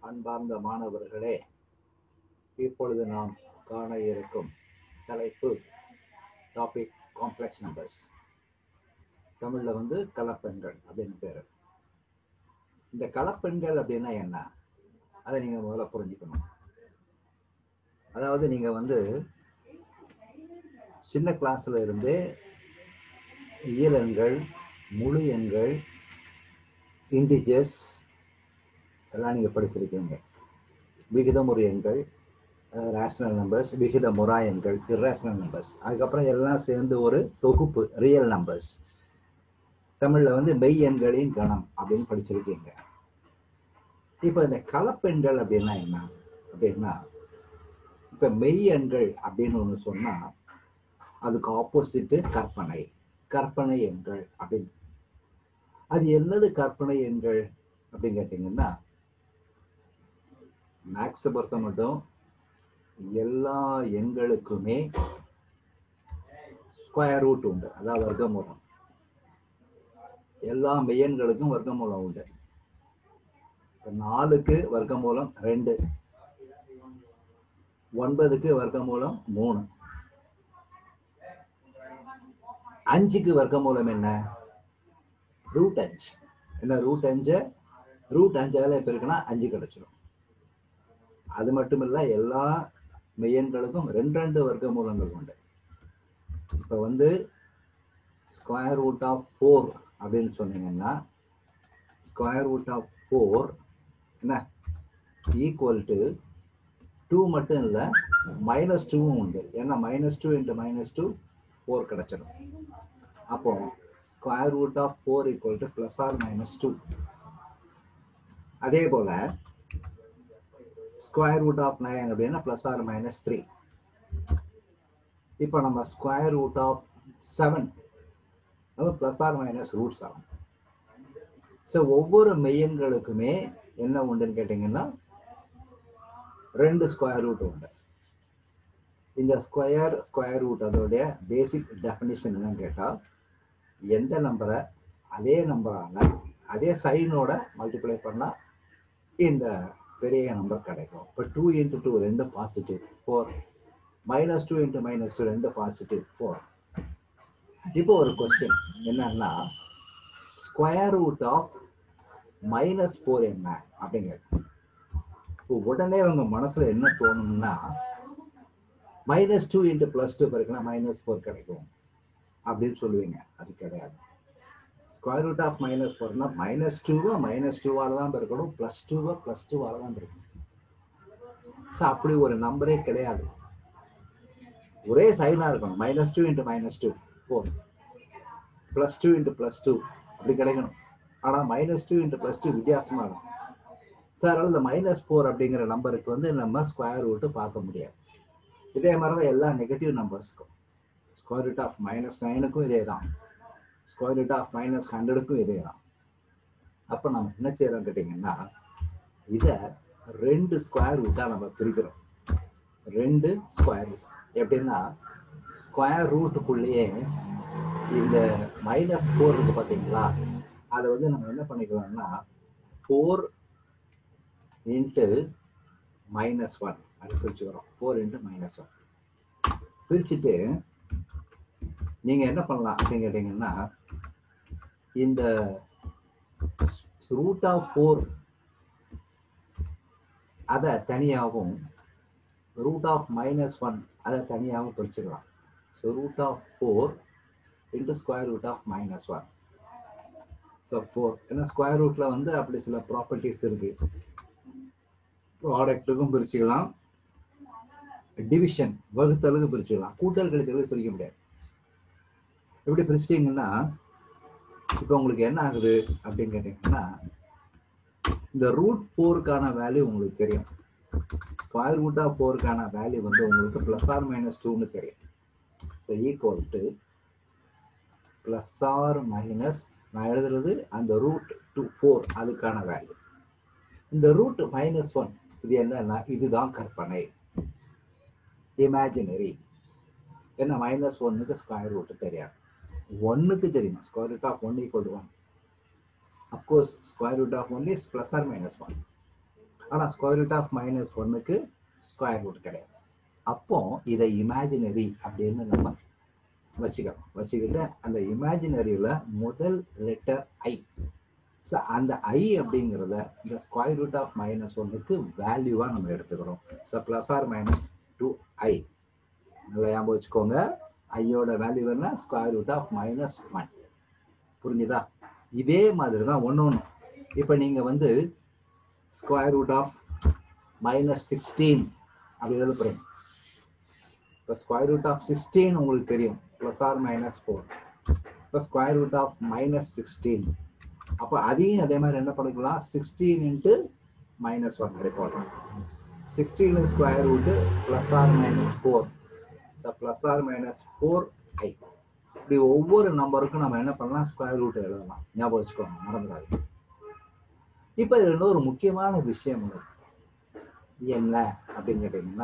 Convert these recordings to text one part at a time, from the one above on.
அன்பார்ந்த மாணவர்களே இப்பொழுது நாம் காண இருக்கும் தலைப்பு டாபிக் காம்ப்ளெக்ஸ் நம்பர்ஸ் தமிழ்ல வந்து கலப்பெண்கள் அப்படின்னு பேரு இந்த கலப்பெண்கள் அப்படின்னா என்ன அதை நீங்க முதல்ல புரிஞ்சுக்கணும் அதாவது நீங்க வந்து சின்ன கிளாஸ்ல இருந்தே இயல் எண்கள் முழு எண்கள் இண்டிஜஸ் எல்லாம் நீங்க படிச்சிருக்கீங்க விகிதமுறை எண்கள் ரேஷனல் நம்பர்ஸ் விகித முறா எண்கள் இர்ரேஷனல் நம்பர்ஸ் அதுக்கப்புறம் எல்லாம் சேர்ந்து ஒரு தொகுப்பு ரியல் நம்பர்ஸ் தமிழ்ல வந்து மெய் எண்களின் கணம் அப்படின்னு படிச்சிருக்கீங்க இப்ப இந்த கலப்பெண்கள் அப்படின்னா என்ன அப்படின்னா இப்ப மெய் எண்கள் அப்படின்னு ஒண்ணு சொன்னா அதுக்கு ஆப்போசிட் கற்பனை கற்பனை எண்கள் அப்படின்னு அது என்னது கற்பனை எண்கள் அப்படின்னு கேட்டீங்கன்னா மேக்ஸை பொறுத்த மட்டும் எல்லா எண்களுக்குமே ஸ்கொயர் ரூட் உண்டு அதாவது வர்க்கமூலம் எல்லா மெய்யன்களுக்கும் வர்க்கமூலம் உண்டு இப்போ நாலுக்கு வர்க்கமூலம் ரெண்டு ஒன்பதுக்கு வர்க்கமூலம் மூணு அஞ்சுக்கு வர்க்கமூலம் என்ன ரூட் அஞ்சு என்ன ரூட் அஞ்சு ரூட் அஞ்சால இப்போ இருக்குன்னா அஞ்சு கிடைச்சிடும் அது மட்டும் இல்ல எல்லா மெய்யன்களுக்கும் ரெண்டு ரெண்டு வர்க்க மூலங்கள் உண்டு இப்போ வந்து ஸ்கொயர் ரூட் ஆஃப் ஃபோர் அப்படின்னு சொன்னீங்கன்னா ஸ்கொயர் ரூட் ஆஃப் ஃபோர் என்ன ஈக்குவல் டு டூ மட்டும் இல்லை மைனஸ் டூவும் உண்டு ஏன்னா minus two into minus two four கிடைச்சிடும் அப்போ square root of four equal to plus or minus two அதே போல ஸ்கொயர் ரூட் ஆஃப் நைன் அப்படின்னா ப்ளஸ் ஆர் மைனஸ் த்ரீ இப்போ நம்ம ஸ்கொயர் ரூட் ஆஃப் செவன் நம்ம plus or minus root seven so ஒவ்வொரு மெய்யன்களுக்குமே என்ன உண்டுன்னு கேட்டிங்கன்னா ரெண்டு ஸ்கொயர் ரூட் உண்டு இந்த ஸ்கொயர் ஸ்கொயர் ரூட் அதோடைய பேசிக் டெஃபினிஷன் என்னன்னு கேட்டால் எந்த நம்பரை அதே நம்பரால அதே சைனோட மல்டிப்ளை பண்ணால் இந்த பெரிய நம்பர் கிடைக்கும் இப்போ டூ இன்ட்டு டூ ரெண்டு positive four minus two into minus two ரெண்டு பாசிட்டிவ் ஃபோர் இப்போ ஒரு கொஸ்டின் என்னன்னா square root of minus four என்ன அப்படிங்கிறது இப்போ உடனே உங்க மனசுல என்ன தோணும்னா minus two into plus two பெருக்குனா மைனஸ் ஃபோர் கிடைக்கும் அப்படின்னு சொல்லுவீங்க அது கிடையாது ஸ்கொயர் ரூட் ஆஃப் மைனஸ் ஃபோர்னா மைனஸ் டூவா மைனஸ் டூவால தான் இருக்கணும் ப்ளஸ் டூவா ப்ளஸ் டூவால தான் இருக்கணும் ஸோ அப்படி ஒரு நம்பரே கிடையாது ஒரே சைனா இருக்கணும் minus two into minus two four plus two into plus two அப்படி கிடைக்கணும் ஆனால் minus two into plus two வித்தியாசமாக இருக்கும் சார் இந்த மைனஸ் ஃபோர் அப்படிங்கிற நம்பருக்கு வந்து நம்ம ஸ்கொயர் ரூட்டு பார்க்க முடியாது இதே மாதிரி தான் எல்லா நெகட்டிவ் நம்பர்ஸ்க்கும் ஸ்கொயர் ரூட் ஆஃப் மைனஸ் நைனுக்கும் இதே தான் ஸ்கொயர் ரூட் ஆஃப் மைனஸ் ஹண்ட்ரடுக்கும் இதே தான் அப்போ நம்ம என்ன செய்யறோம் கேட்டிங்கன்னா இதை ரெண்டு ஸ்கொயர் ரூட்டாக நம்ம பிரிக்கிறோம் ரெண்டு ஸ்கொயர் ரூட் எப்படின்னா ஸ்கொயர் ரூட்டுக்குள்ளேயே இந்த மைனஸ் ஃபோர் இருக்கு பார்த்தீங்களா அதை வந்து நம்ம என்ன பண்ணிக்கலாம்னா ஃபோர் இன்ட்டு மைனஸ் ஒன் அது பிரிச்சுக்கிறோம் ஃபோர் இன்ட்டு மைனஸ் ஒன் பிரிச்சுட்டு நீங்க என்ன பண்ணலாம் அப்படின்னு கேட்டீங்கன்னா இந்த ரூட் ஆஃப் ஃபோர் அதை தனியாகவும் ரூட் ஆஃப் மைனஸ் ஒன் அதை தனியாகவும் பிரிச்சுக்கலாம் so root of four into square root of minus one so four ஏன்னா ஸ்கொயர் ரூட்ல வந்து அப்படி சில ப்ராப்பர்ட்டிஸ் இருக்கு ப்ராடக்ட்டுக்கும் பிரிச்சுக்கலாம் டிவிஷன் வகுத்தலுக்கு பிரிச்சுக்கலாம் கூட்டல் கழித்தலுக்கு பிரிக்க முடியாது எப்படி பிரிச்சிட்டிங்கன்னா இப்போ உங்களுக்கு என்ன ஆகுது அப்படின்னு கேட்டீங்கன்னா இந்த ரூட் ஃபோருக்கான வேல்யூ உங்களுக்கு தெரியும் ஸ்கொயர் ரூட் ஆஃப் ஃபோருக்கான வேல்யூ வந்து உங்களுக்கு ப்ளஸ் ஆர் மைனஸ் டூன்னு தெரியும் so equal to plus or minus நான் எழுதுறது அந்த ரூட் டூ ஃபோர் அதுக்கான வேல்யூ இந்த ரூட் மைனஸ் ஒன் இது என்னன்னா இதுதான் கற்பனை இமேஜினரி என்ன மைனஸ் ஒன்னுக்கு ஸ்கொயர் ரூட் தெரியாது ஒன்னுக்கு தெரியும் square root of one equal to one of course square root of one is plus or minus one ஆனா ஸ்கொயர் ரூட் ஆஃப் மைனஸ் ஒன்னுக்கு ஸ்கொயர் ரூட் கிடையாது அப்போ இதை இமேஜினரி அப்படின்னு நம்ம வச்சுக்கலாம் வச்சுக்கிட்டு அந்த இமேஜினரியில முதல் லெட்டர் ஐ ஸோ அந்த ஐ அப்படிங்கிறத இந்த ஸ்கொயர் ரூட் ஆஃப் மைனஸ் ஒன்னுக்கு வேல்யூவா நம்ம எடுத்துக்கிறோம் so plus or minus two i நல்லா ஞாபகம் வச்சுக்கோங்க ஐயோட வேல்யூ என்ன square root of minus one புரிஞ்சுதா இதே மாதிரி தான் ஒன்று ஒன்று இப்போ நீங்கள் வந்து square root of minus sixteen அப்படி எழுத போகிறீங்க இப்போ ஸ்கொயர் ரூட் ஆஃப் சிக்ஸ்டீன் உங்களுக்கு தெரியும் ப்ளஸ் ஆர் மைனஸ் ஃபோர் இப்போ square root of minus sixteen அப்போ அதையும் அதே மாதிரி என்ன பண்ணிக்கலாம் சிக்ஸ்டீன் இன்ட்டு மைனஸ் ஒன் அப்படி போடலாம் sixteen square root plus or minus four plus or minus four i இப்படி ஒவ்வொரு நம்பருக்கும் நம்ம என்ன பண்ணலாம் ஸ்கொயர் ரூட் எழுதலாம் ஞாபகம் வச்சுக்கோங்க மறந்துடாது இப்போ இது இன்னொரு முக்கியமான விஷயம் இருக்கு. என்ன அப்படின்னு கேட்டீங்கன்னா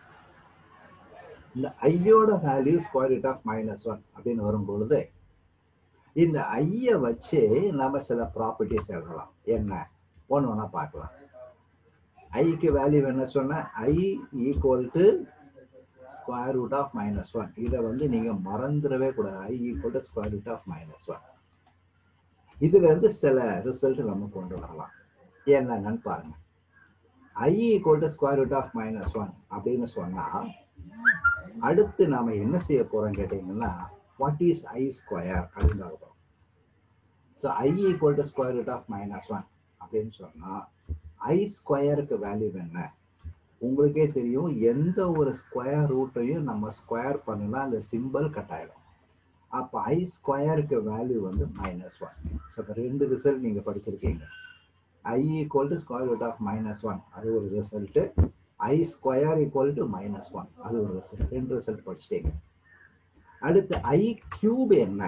இந்த ஐயோட value square root of minus one அப்படின்னு வரும் பொழுது இந்த ஐய வச்சு நம்ம சில ப்ராப்பர்ட்டிஸ் எழுதலாம் என்ன ஒன்று ஒன்றா பார்க்கலாம் ஐக்கு வேல்யூ என்ன சொன்ன i equal to square root of minus one இதை வந்து நீங்க மறந்துடவே கூடாது i equal to square root of minus one இதுல இருந்து சில ரிசல்ட் நம்ம கொண்டு வரலாம் என்னன்னு பாருங்க i equal to square root of minus one அப்படின்னு சொன்னா அடுத்து நாம என்ன செய்ய போறோம் கேட்டீங்கன்னா வாட் இஸ் ஐ ஸ்கொயர் அப்படின்னு பார்க்க so i equal to square root of minus one அப்படின்னு சொன்னா ஐ ஸ்கொயருக்கு வேல்யூ என்ன உங்களுக்கே தெரியும் எந்த ஒரு ஸ்கொயர் ரூட்டையும் நம்ம ஸ்கொயர் பண்ணலாம் அந்த சிம்பிள் கட் ஆயிடும் அப்போ ஐ ஸ்கொயருக்கு வேல்யூ வந்து மைனஸ் ஒன் ஸோ இப்போ ரெண்டு ரிசல்ட் நீங்கள் படிச்சிருக்கீங்க i equal to square root of minus one அது ஒரு result i square equal to minus one அது ஒரு ரிசல்ட் ரெண்டு ரிசல்ட் படிச்சிட்டீங்க அடுத்து ஐ கியூப் என்ன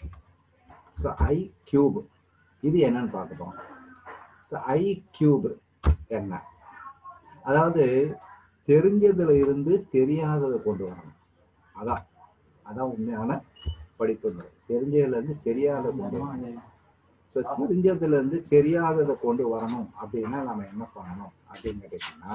ஸோ ஐ கியூப் இது என்னன்னு பார்க்கணும் ஸோ ஐ கியூப் என்ன அதாவது தெரிஞ்சதுல இருந்து தெரியாததை கொண்டு வரணும் அதான் அதான் உண்மையான படிப்பு முறை தெரிஞ்சதுல இருந்து தெரியாத கொண்டு வரணும் ஸோ தெரிஞ்சதுல இருந்து தெரியாததை கொண்டு வரணும் அப்படின்னா நம்ம என்ன பண்ணணும் அப்படின்னு கேட்டீங்கன்னா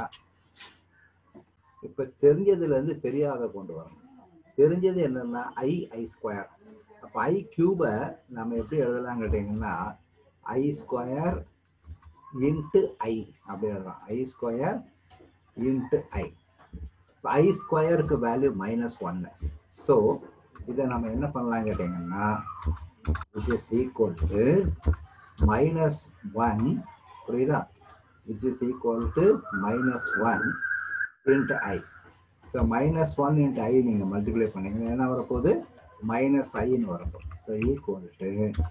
இப்ப தெரிஞ்சதுல இருந்து தெரியாத கொண்டு வரணும் தெரிஞ்சது என்னன்னா ஐ ஐ ஸ்கொயர் அப்ப ஐ கியூபை நம்ம எப்படி எழுதலாம் கேட்டீங்கன்னா ஐ ஸ்கொயர் இன்ட்டு ஐ அப்படி எழுதலாம் ஐ ஸ்கொயர் இன்ட்டு ஐ ஐ ஸ்கொயருக்கு வேல்யூ மைனஸ் ஒன்னு ஸோ இதை நம்ம என்ன பண்ணலாம் கேட்டீங்கன்னா which is equal to minus one புரியுதா which is equal to minus one into i so minus one into i நீங்கள் மல்டிப்ளை பண்ணீங்கன்னா என்ன வரப்போகுது மைனஸ் ஐன்னு வரப்போகுது ஸோ ஈக்குவல் டு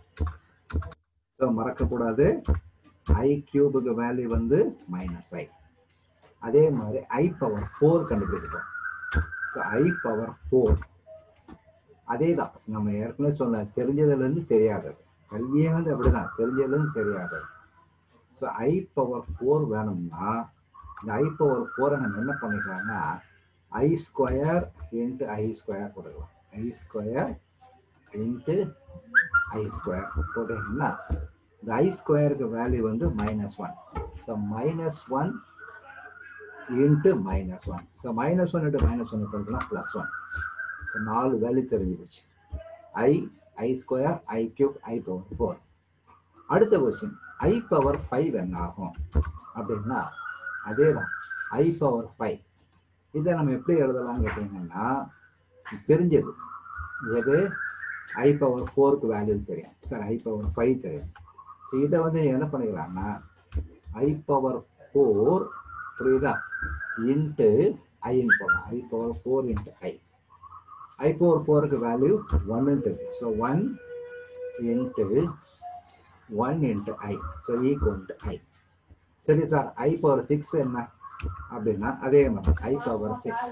ஸோ மறக்கக்கூடாது ஐ கியூபுக்கு வேல்யூ வந்து மைனஸ் ஐ அதே மாதிரி ஐ பவர் ஃபோர் கண்டுபிடிச்சிட்டோம் ஸோ ஐ பவர் ஃபோர் அதே தான் நம்ம ஏற்கனவே சொன்ன தெரிஞ்சதுலேருந்து தெரியாதது கல்வியே வந்து அப்படிதான் தெரிஞ்சதுலேருந்து தெரியாதது ஸோ ஐ பவர் ஃபோர் வேணும்னா இந்த ஐ பவர் ஃபோரை நம்ம என்ன பண்ணிக்கலாம்னா i square into i square போட்டுக்கலாம் i square into i square போட்டீங்கன்னா இந்த ஐ ஸ்கொயருக்கு வேல்யூ வந்து minus one so minus one into minus one so minus one into minus one போட்டுக்கலாம் ப்ளஸ் ஒன் ஸோ நாலு வேல்யூ தெரிஞ்சு போச்சு i i square i cube i power four அடுத்த question i power five என்ன ஆகும் அப்படின்னா அதே தான் ஐ பவர் ஃபைவ் இதை நம்ம எப்படி எழுதலாம் கேட்டீங்கன்னா தெரிஞ்சது எது ஐ பவர் ஃபோருக்கு வேல்யூ தெரியும் சார் ஐ பவர் ஃபைவ் தெரியும் ஸோ இதை வந்து என்ன பண்ணிக்கலாம்னா ஐ பவர் ஃபோர் புரியுதா இன்ட்டு ஐன்னு போகலாம் i power four into i i power ஃபோருக்கு வேல்யூ ஒன்னு தெரியும் so one into one into i so equal to i சரி சார் ஐ பவர் சிக்ஸ் என்ன அப்படின்னா அதே மாதிரி i power six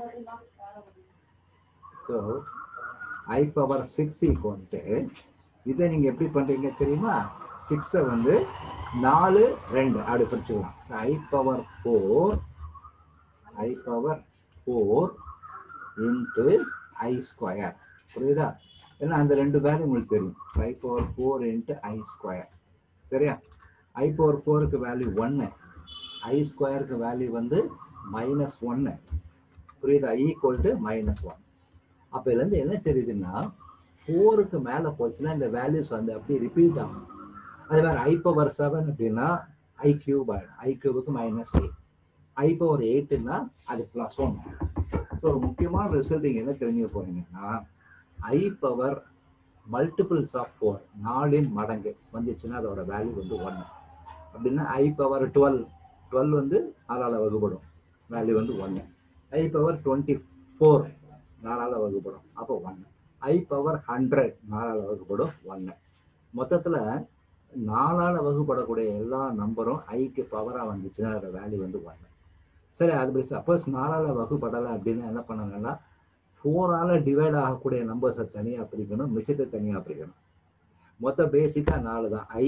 so i power six equal இதை நீங்கள் எப்படி பண்ணுறீங்க தெரியுமா சிக்ஸை வந்து நாலு ரெண்டு அப்படி பிடிச்சிக்கலாம் so i power four i power four into i square புரியுதா ஏன்னா அந்த ரெண்டு வேல்யூ உங்களுக்கு தெரியும் i power four into i square சரியா ஐ பவர் ஃபோருக்கு வேல்யூ ஒன்று ஐ ஸ்கொயருக்கு வேல்யூ வந்து மைனஸ் ஒன்னு புரியுதா ஈக்குவல் டு மைனஸ் ஒன் அப்ப இதுல இருந்து என்ன தெரியுதுன்னா ஃபோருக்கு மேல போச்சுன்னா இந்த வேல்யூஸ் வந்து அப்படியே ரிப்பீட் ஆகும் அதே மாதிரி ஐ பவர் செவன் அப்படின்னா ஐ கியூப் ஆயிடும் ஐ கியூபுக்கு மைனஸ் எயிட் ஐ பவர் எயிட்டுன்னா அது பிளஸ் ஒன் ஸோ ஒரு முக்கியமான ரிசல்ட் நீங்க என்ன தெரிஞ்சுக்க போறீங்கன்னா i power multiples of four நாலின் மடங்கு வந்துச்சுன்னா அதோட வேல்யூ வந்து ஒன்று அப்படின்னா ஐ பவர் டுவெல் டுவெல் வந்து நாலால் வகுப்படும் வேல்யூ வந்து ஒன்று ஐ பவர் டுவெண்ட்டி ஃபோர் நாலால் வகுப்படும் அப்போ ஒன்று ஐ பவர் ஹண்ட்ரட் நாலால் வகுப்படும் ஒன்று மொத்தத்தில் நாலால் வகுப்படக்கூடிய எல்லா நம்பரும் ஐக்கு பவராக வந்துச்சுன்னா அதோட வேல்யூ வந்து ஒன்று சரி அது சப்போஸ் நாலால் வகுப்படலை அப்படின்னா என்ன பண்ணணும்னா ஃபோரால் டிவைட் ஆகக்கூடிய நம்பர்ஸை தனியாக பிரிக்கணும் மிச்சத்தை தனியாக பிரிக்கணும் மொத்த பேசிக்காக நாலு தான் i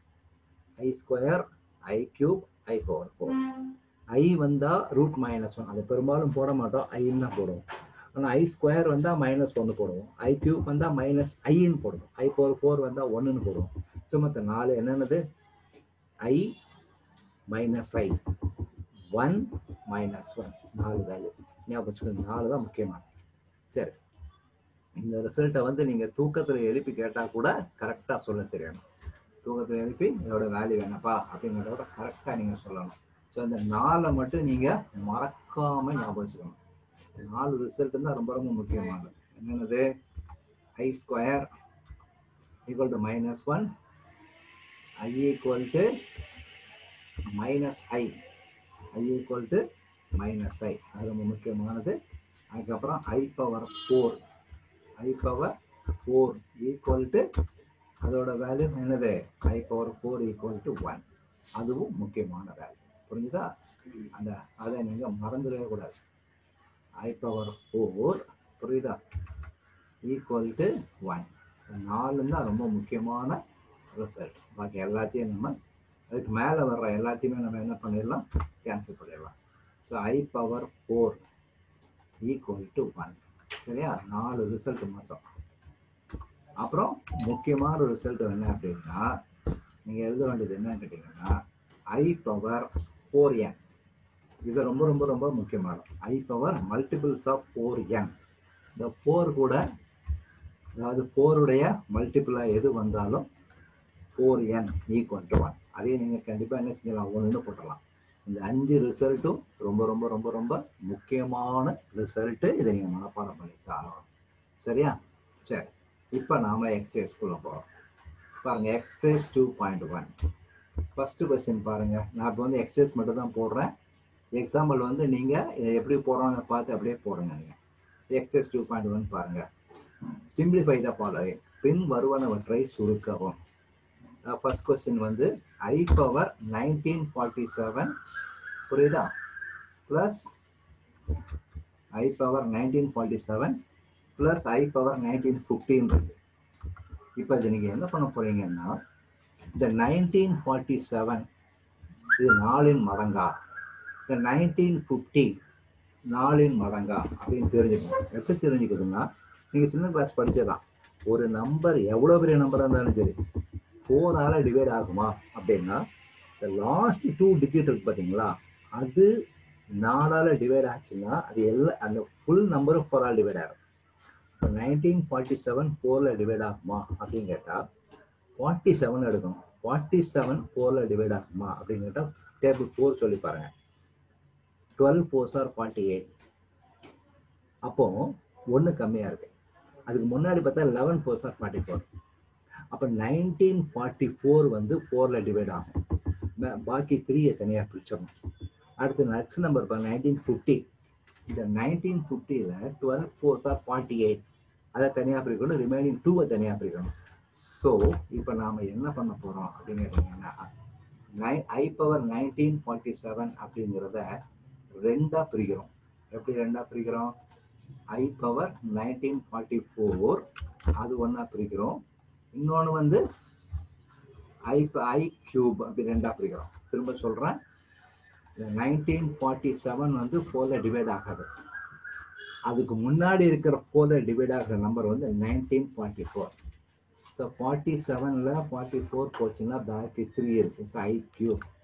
i square i cube i power four i வந்தால் ரூட் மைனஸ் ஒன் அது பெரும்பாலும் போட மாட்டோம் ஐன்னு தான் போடுவோம் ஆனால் ஐ ஸ்கொயர் வந்தால் மைனஸ் ஒன்று போடுவோம் ஐ கியூப் வந்தால் மைனஸ் ஐன்னு போடுவோம் ஐ பவர் ஃபோர் வந்தால் ஒன்றுன்னு போடுவோம் ஸோ மொத்த நாலு என்னென்னது i minus i one minus one நாலு வேல்யூ ஞாபகம் வச்சுக்கோங்க நாலு தான் முக்கியமான சரி இந்த ரிசல்ட்டை வந்து நீங்கள் தூக்கத்தில் எழுப்பி கேட்டால் கூட கரெக்டாக சொல்ல தெரியணும் தூக்கத்தில் எழுப்பி இதோட வேல்யூ என்னப்பா அப்படிங்கிறதோட கரெக்டாக நீங்கள் சொல்லணும் ஸோ இந்த நாலை மட்டும் நீங்கள் மறக்காமல் ஞாபகம் வச்சுக்கணும் நாலு ரிசல்ட் தான் ரொம்ப ரொம்ப முக்கியமானது என்னென்னது i square equal to minus one i equal to minus i i equal to minus i அது ரொம்ப முக்கியமானது அதுக்கப்புறம் i power four i power four equal to அதோட வேல்யூ என்னது i power four equal to one அதுவும் முக்கியமான value புரிஞ்சுதா அந்த அதை நீங்கள் மறந்துடவே கூடாது ஐ பவர் ஃபோர் புரியுதா ஈக்குவல் டு ஒன் நாலு தான் ரொம்ப முக்கியமான ரிசல்ட் பாக்கி எல்லாத்தையும் நம்ம அதுக்கு மேலே வர்ற எல்லாத்தையுமே நம்ம என்ன பண்ணிடலாம் கேன்சல் பண்ணிடலாம் so i power four equal to one சரியா நாலு ரிசல்ட் மட்டும் அப்புறம் முக்கியமான ரிசல்ட் என்ன அப்படின்னா நீங்கள் எழுத வேண்டியது என்னன்னு கேட்டிங்கன்னா ஐ பவர் ஃபோர் என் இது ரொம்ப ரொம்ப ரொம்ப முக்கியமானது i power multiples of four n இந்த ஃபோர் கூட அதாவது ஃபோருடைய மல்டிபிளாக எது வந்தாலும் four n equal to one அதே நீங்கள் கண்டிப்பாக என்ன செஞ்சலாம் ஒன்றுன்னு போட்டலாம் இந்த அஞ்சு ரிசல்ட்டும் ரொம்ப ரொம்ப ரொம்ப ரொம்ப முக்கியமான ரிசல்ட்டு இதை நீங்கள் மனப்பாடம் பண்ணித்தான் சரியா சரி இப்போ நாம் எக்ஸசைஸ்குள்ளே போகிறோம் பாருங்கள் exercise two point one first question பாருங்கள் நான் இப்போ வந்து எக்ஸசைஸ் மட்டும் தான் போடுறேன் எக்ஸாம்பிள் வந்து நீங்கள் இதை எப்படி போடுறாங்க பார்த்து அப்படியே போடுங்க நீங்கள் எக்ஸசைஸ் டூ பாயிண்ட் ஒன் பாருங்கள் சிம்பிளிஃபை த ஃபாலோவிங் பின் வருவனவற்றை சுருக்கவும் ஃபர்ஸ்ட் கொஸ்டின் வந்து i power nineteen forty seven புரியுதா plus i power nineteen forty seven plus i power nineteen fifteen இருக்கு இப்போ இது நீங்கள் என்ன பண்ண போறீங்கன்னா இந்த நைன்டீன் ஃபார்ட்டி செவன் இது நாலின் மடங்கா இந்த நைன்டீன் ஃபிஃப்டி நாலின் மடங்கா அப்படின்னு தெரிஞ்சுக்கணும் எப்படி தெரிஞ்சுக்குதுன்னா நீங்கள் சின்ன கிளாஸ் படிச்சதான் ஒரு நம்பர் எவ்வளோ பெரிய நம்பராக இருந்தாலும் சரி ஃபோரால் டிவைட் ஆகுமா அப்படின்னா இந்த லாஸ்ட் டூ டிஜிட் இருக்கு பார்த்தீங்களா அது நாலால் டிவைட் ஆச்சுன்னா அது எல்லாம் அந்த ஃபுல் நம்பரும் ஃபோரால் டிவைட் ஆகும் இப்போ நைன்டீன் ஃபார்ட்டி செவன் ஃபோரில் டிவைட் ஆகுமா அப்படின்னு கேட்டால் ஃபார்ட்டி செவன் எடுக்கணும் ஃபார்ட்டி செவன் ஃபோரில் டிவைட் ஆகுமா அப்படின்னு கேட்டால் டேபிள் ஃபோர் சொல்லி பாருங்க twelve fours are forty eight அப்போ ஒன்று கம்மியாக இருக்கு அதுக்கு முன்னாடி பார்த்தா eleven fours are forty four அப்போ நைன்டீன் ஃபார்ட்டி ஃபோர் வந்து ஃபோரில் டிவைட் ஆகும் பாக்கி த்ரீயை தனியாக பிரிச்சிடணும் அடுத்து நெக்ஸ்ட் நம்பர் இப்போ நைன்டீன் ஃபிஃப்டி இந்த நைன்டீன் ஃபிஃப்டியில் twelve fours are forty eight அதை தனியாக பிரிக்கணும் ரிமைனிங் டூவை தனியாக பிரிக்கணும் ஸோ இப்போ நாம் என்ன பண்ண போகிறோம் அப்படின்னு கேட்டிங்கன்னா நை i power nineteen forty seven அப்படிங்கிறத ரெண்டாக பிரிக்கிறோம் எப்படி ரெண்டாக பிரிக்கிறோம் i power nineteen forty four அது ஒன்றா பிரிக்கிறோம் இன்னொன்று வந்து ஐ ஐ கியூப் அப்படி ரெண்டாக பிரிக்கிறோம் திரும்ப சொல்கிறேன் நைன்டீன் ஃபார்ட்டி செவன் வந்து ஃபோரில் டிவைட் ஆகாது அதுக்கு முன்னாடி இருக்கிற ஃபோரில் டிவைட் ஆகிற நம்பர் வந்து nineteen forty four so forty செவனில் ஃபார்ட்டி ஃபோர் போச்சுன்னா பேக்கி த்ரீ இருக்கு ஸோ ஐ கியூப்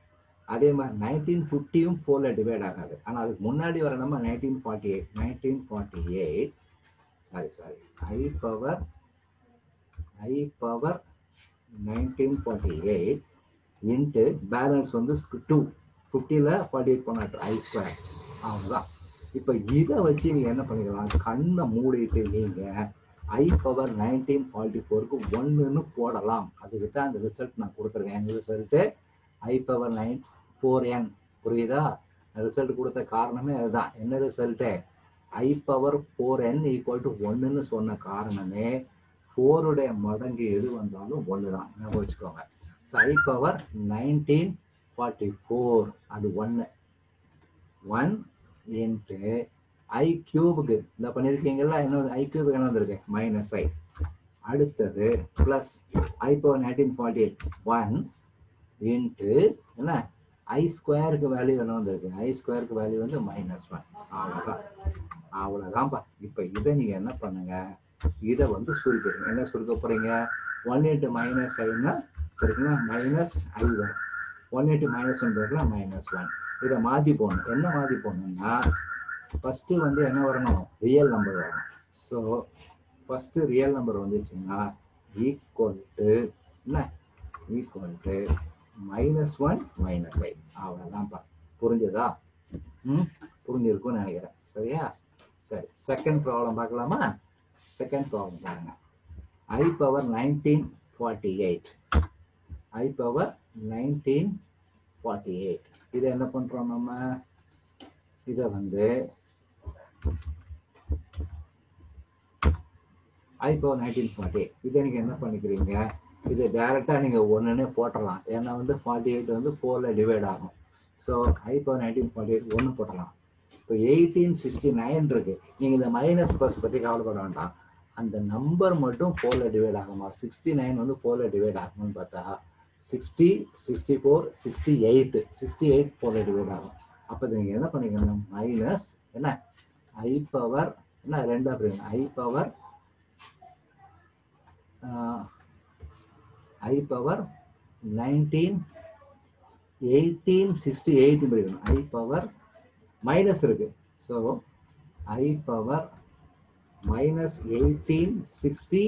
அதே மாதிரி நைன்டீன் ஃபிஃப்டியும் ஃபோர்ல டிவைட் ஆகாது ஆனால் அதுக்கு முன்னாடி வர நம்ம nineteen forty eight nineteen forty eight sorry sorry i power i power nineteen forty eight into balance வந்து டூ ஃபிஃப்டியில் ஃபார்ட்டி எயிட் பண்ணாட்டு ஐ ஸ்கொயர் அவ்வளோதான் இப்போ இதை வச்சு நீங்கள் என்ன பண்ணிக்கலாம் கண்ணை மூடிட்டு நீங்கள் ஐ பவர் நைன்டீன் ஃபார்ட்டி ஃபோருக்கு ஒன்றுன்னு போடலாம் அதுக்கு தான் அந்த ரிசல்ட் நான் கொடுத்துருக்கேன் எங்கள் result i power nine four n புரியுதா ரிசல்ட் கொடுத்த காரணமே அதுதான் என்ன result i power four n equal to ஒன்றுன்னு சொன்ன காரணமே ஃபோருடைய மடங்கு எது வந்தாலும் ஒன்று தான் ஞாபகம் வச்சுக்கோங்க so i power nineteen forty four அது ஒன்று ஒன் இன்ட்டு ஐ கியூபுக்கு இந்த பண்ணியிருக்கீங்களா இன்னும் ஐ கியூபுக்கு என்ன வந்திருக்கு மைனஸ் ஐ அடுத்தது plus i power nineteen forty eight one into என்ன ஐ ஸ்கொயருக்கு வேல்யூ என்ன வந்திருக்கு ஐ ஸ்கொயருக்கு வேல்யூ வந்து மைனஸ் ஒன் அவ்வளோதான் அவ்வளோதான்ப்பா இப்போ இதை நீங்கள் என்ன பண்ணுங்க இதை வந்து சுருக்கிடுங்க என்ன சுருக்க போகிறீங்க ஒன் இன்ட்டு மைனஸ் ஐன்னா இருக்குங்களா மைனஸ் ஐ வரும் ஒன் இன்ட்டு மைனஸ் ஒன் இருக்குல்ல மைனஸ் ஒன் இதை மாற்றி போடணும் என்ன மாற்றி போடணும்னா ஃபஸ்ட்டு வந்து என்ன வரணும் ரியல் நம்பர் வரணும் ஸோ ஃபஸ்ட்டு ரியல் நம்பர் வந்துச்சுன்னா ஈக்குவல் டு என்ன equal to minus one minus i அவ்வளோதான்ப்பா புரிஞ்சுதா ம் புரிஞ்சிருக்கும்னு நினைக்கிறேன் சரியா சரி செகண்ட் ப்ராப்ளம் பார்க்கலாமா செகண்ட் ப்ராப்ளம் பாருங்க i power nineteen forty eight i power nineteen forty eight இதை என்ன பண்ணுறோம் நம்ம இதை வந்து ஐ பவர் நைன்டீன் ஃபார்ட்டி இதை நீங்கள் என்ன பண்ணிக்கிறீங்க இது டைரெக்டாக நீங்கள் ஒன்றுனே போட்டுடலாம் ஏன்னா வந்து ஃபார்ட்டி எயிட் வந்து ஃபோரில் டிவைட் ஆகும் so i power nineteen forty eight ஒன்று போட்டலாம் இப்போ எயிட்டீன் சிக்ஸ்டி நைன் இருக்கு நீங்கள் இந்த மைனஸ் ப்ளஸ் பற்றி கவலைப்பட வேண்டாம் அந்த நம்பர் மட்டும் ஃபோரில் டிவைட் ஆகுமா சிக்ஸ்டி நைன் வந்து ஃபோரில் டிவைட் ஆகுமான்னு பார்த்தா sixty sixty four sixty eight sixty eight ஃபோரில் டிவைட் ஆகும் அப்போ நீங்கள் என்ன பண்ணிக்கணும் மைனஸ் என்ன ஐ பவர் என்ன ரெண்டு அப்படிங்க i power i power nineteen eighteen sixty eight இருக்கணும் ஐ பவர் மைனஸ் இருக்கு so i power minus eighteen sixty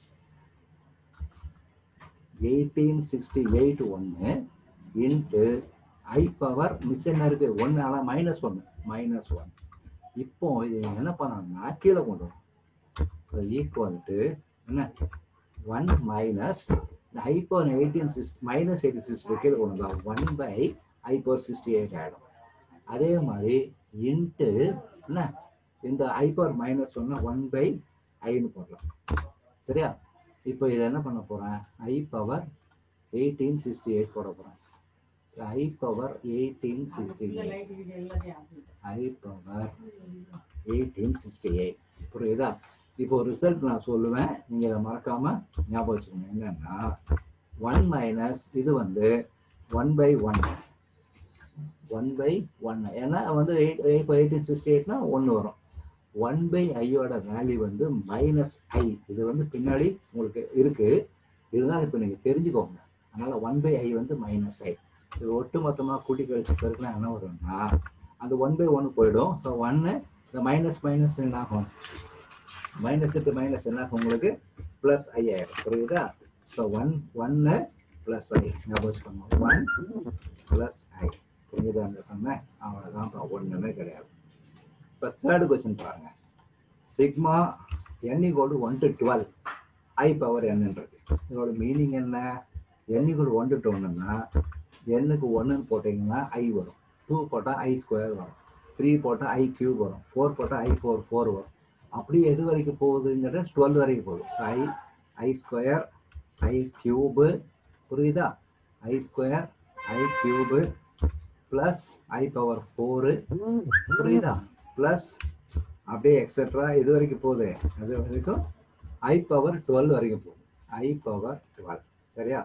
eighteen sixty eight ஒன்று இன்ட்டு ஐ பவர் மிஸ் என்ன இருக்கு ஒன்று ஆனால் மைனஸ் ஒன்று மைனஸ் ஒன் இப்போ இது என்ன பண்ணணும்னா கீழே கொண்டு வரும் ஸோ ஈக்குவல் டு என்ன one minus i power eighteen six minus eighty six கீழே கொண்டு வந்தா one by i power sixty eight ஆகிடும் அதே மாதிரி இன்ட்டு என்ன இந்த ஐ பவர் மைனஸ் ஒன்னா ஒன் பை ஐன்னு போடலாம் சரியா இப்போ இதை என்ன பண்ண போகிறேன் i power eighteen sixty eight போட போகிறேன் i power eighteen sixty eight i power eighteen sixty eight புரியுதா இப்போ ரிசல்ட் நான் சொல்லுவேன் நீங்கள் இதை மறக்காம ஞாபகம் வச்சுக்கோங்க என்னன்னா ஒன் மைனஸ் இது வந்து one by one one by one ஏன்னா வந்து எயிட் எயிட் எயிட்டீன் சிக்ஸ்டி எயிட்னா ஒன்று வரும் ஒன் பை ஐயோட வேல்யூ வந்து மைனஸ் ஐ இது வந்து பின்னாடி உங்களுக்கு இருக்கு இதுதான் இப்போ நீங்கள் தெரிஞ்சுக்கோங்க அதனால ஒன் பை ஐ வந்து மைனஸ் ஐ இது ஒட்டு மொத்தமாக கூட்டி கழிச்சு பெருக்கலாம் என்ன வரும்னா அந்த ஒன் பை ஒன்று போயிடும் ஸோ ஒன்று இந்த மைனஸ் மைனஸ் என்ன ஆகும் மைனஸ் இட்டு மைனஸ் என்ன ஆகும் உங்களுக்கு ப்ளஸ் ஐ ஆயிடும் புரியுதா ஸோ ஒன் ஒன்று ப்ளஸ் ஐ ஞாபகம் வச்சுக்கோங்க ஒன் ப்ளஸ் ஐ புரியுதா சொன்னேன் அவ்வளோதான் ஒன்றுமே கிடையாது இப்போ தேர்டு கொஸ்டின் பாருங்க sigma N equal one to twelve i power என்னன்றது இதோட மீனிங் என்ன என் ஈக்குவல் ஒன் டு டூன்னா எண்ணுக்கு ஒன்றுன்னு போட்டிங்கன்னா ஐ வரும் டூ போட்டால் ஐ ஸ்கொயர் வரும் த்ரீ போட்டால் ஐ கியூப் வரும் ஃபோர் போட்டால் ஐ ஃபோர் ஃபோர் வரும் அப்படி எது வரைக்கும் போகுதுங்கிறது டுவெல் வரைக்கும் போகுது so i i square i cube புரியுதா i square i cube plus i power four புரியுதா ப்ளஸ் அப்படியே எக்ஸெட்ரா இது வரைக்கும் போகுது அது வரைக்கும் ஐ பவர் டுவெல் வரைக்கும் போகுது ஐ பவர் டுவெல் சரியா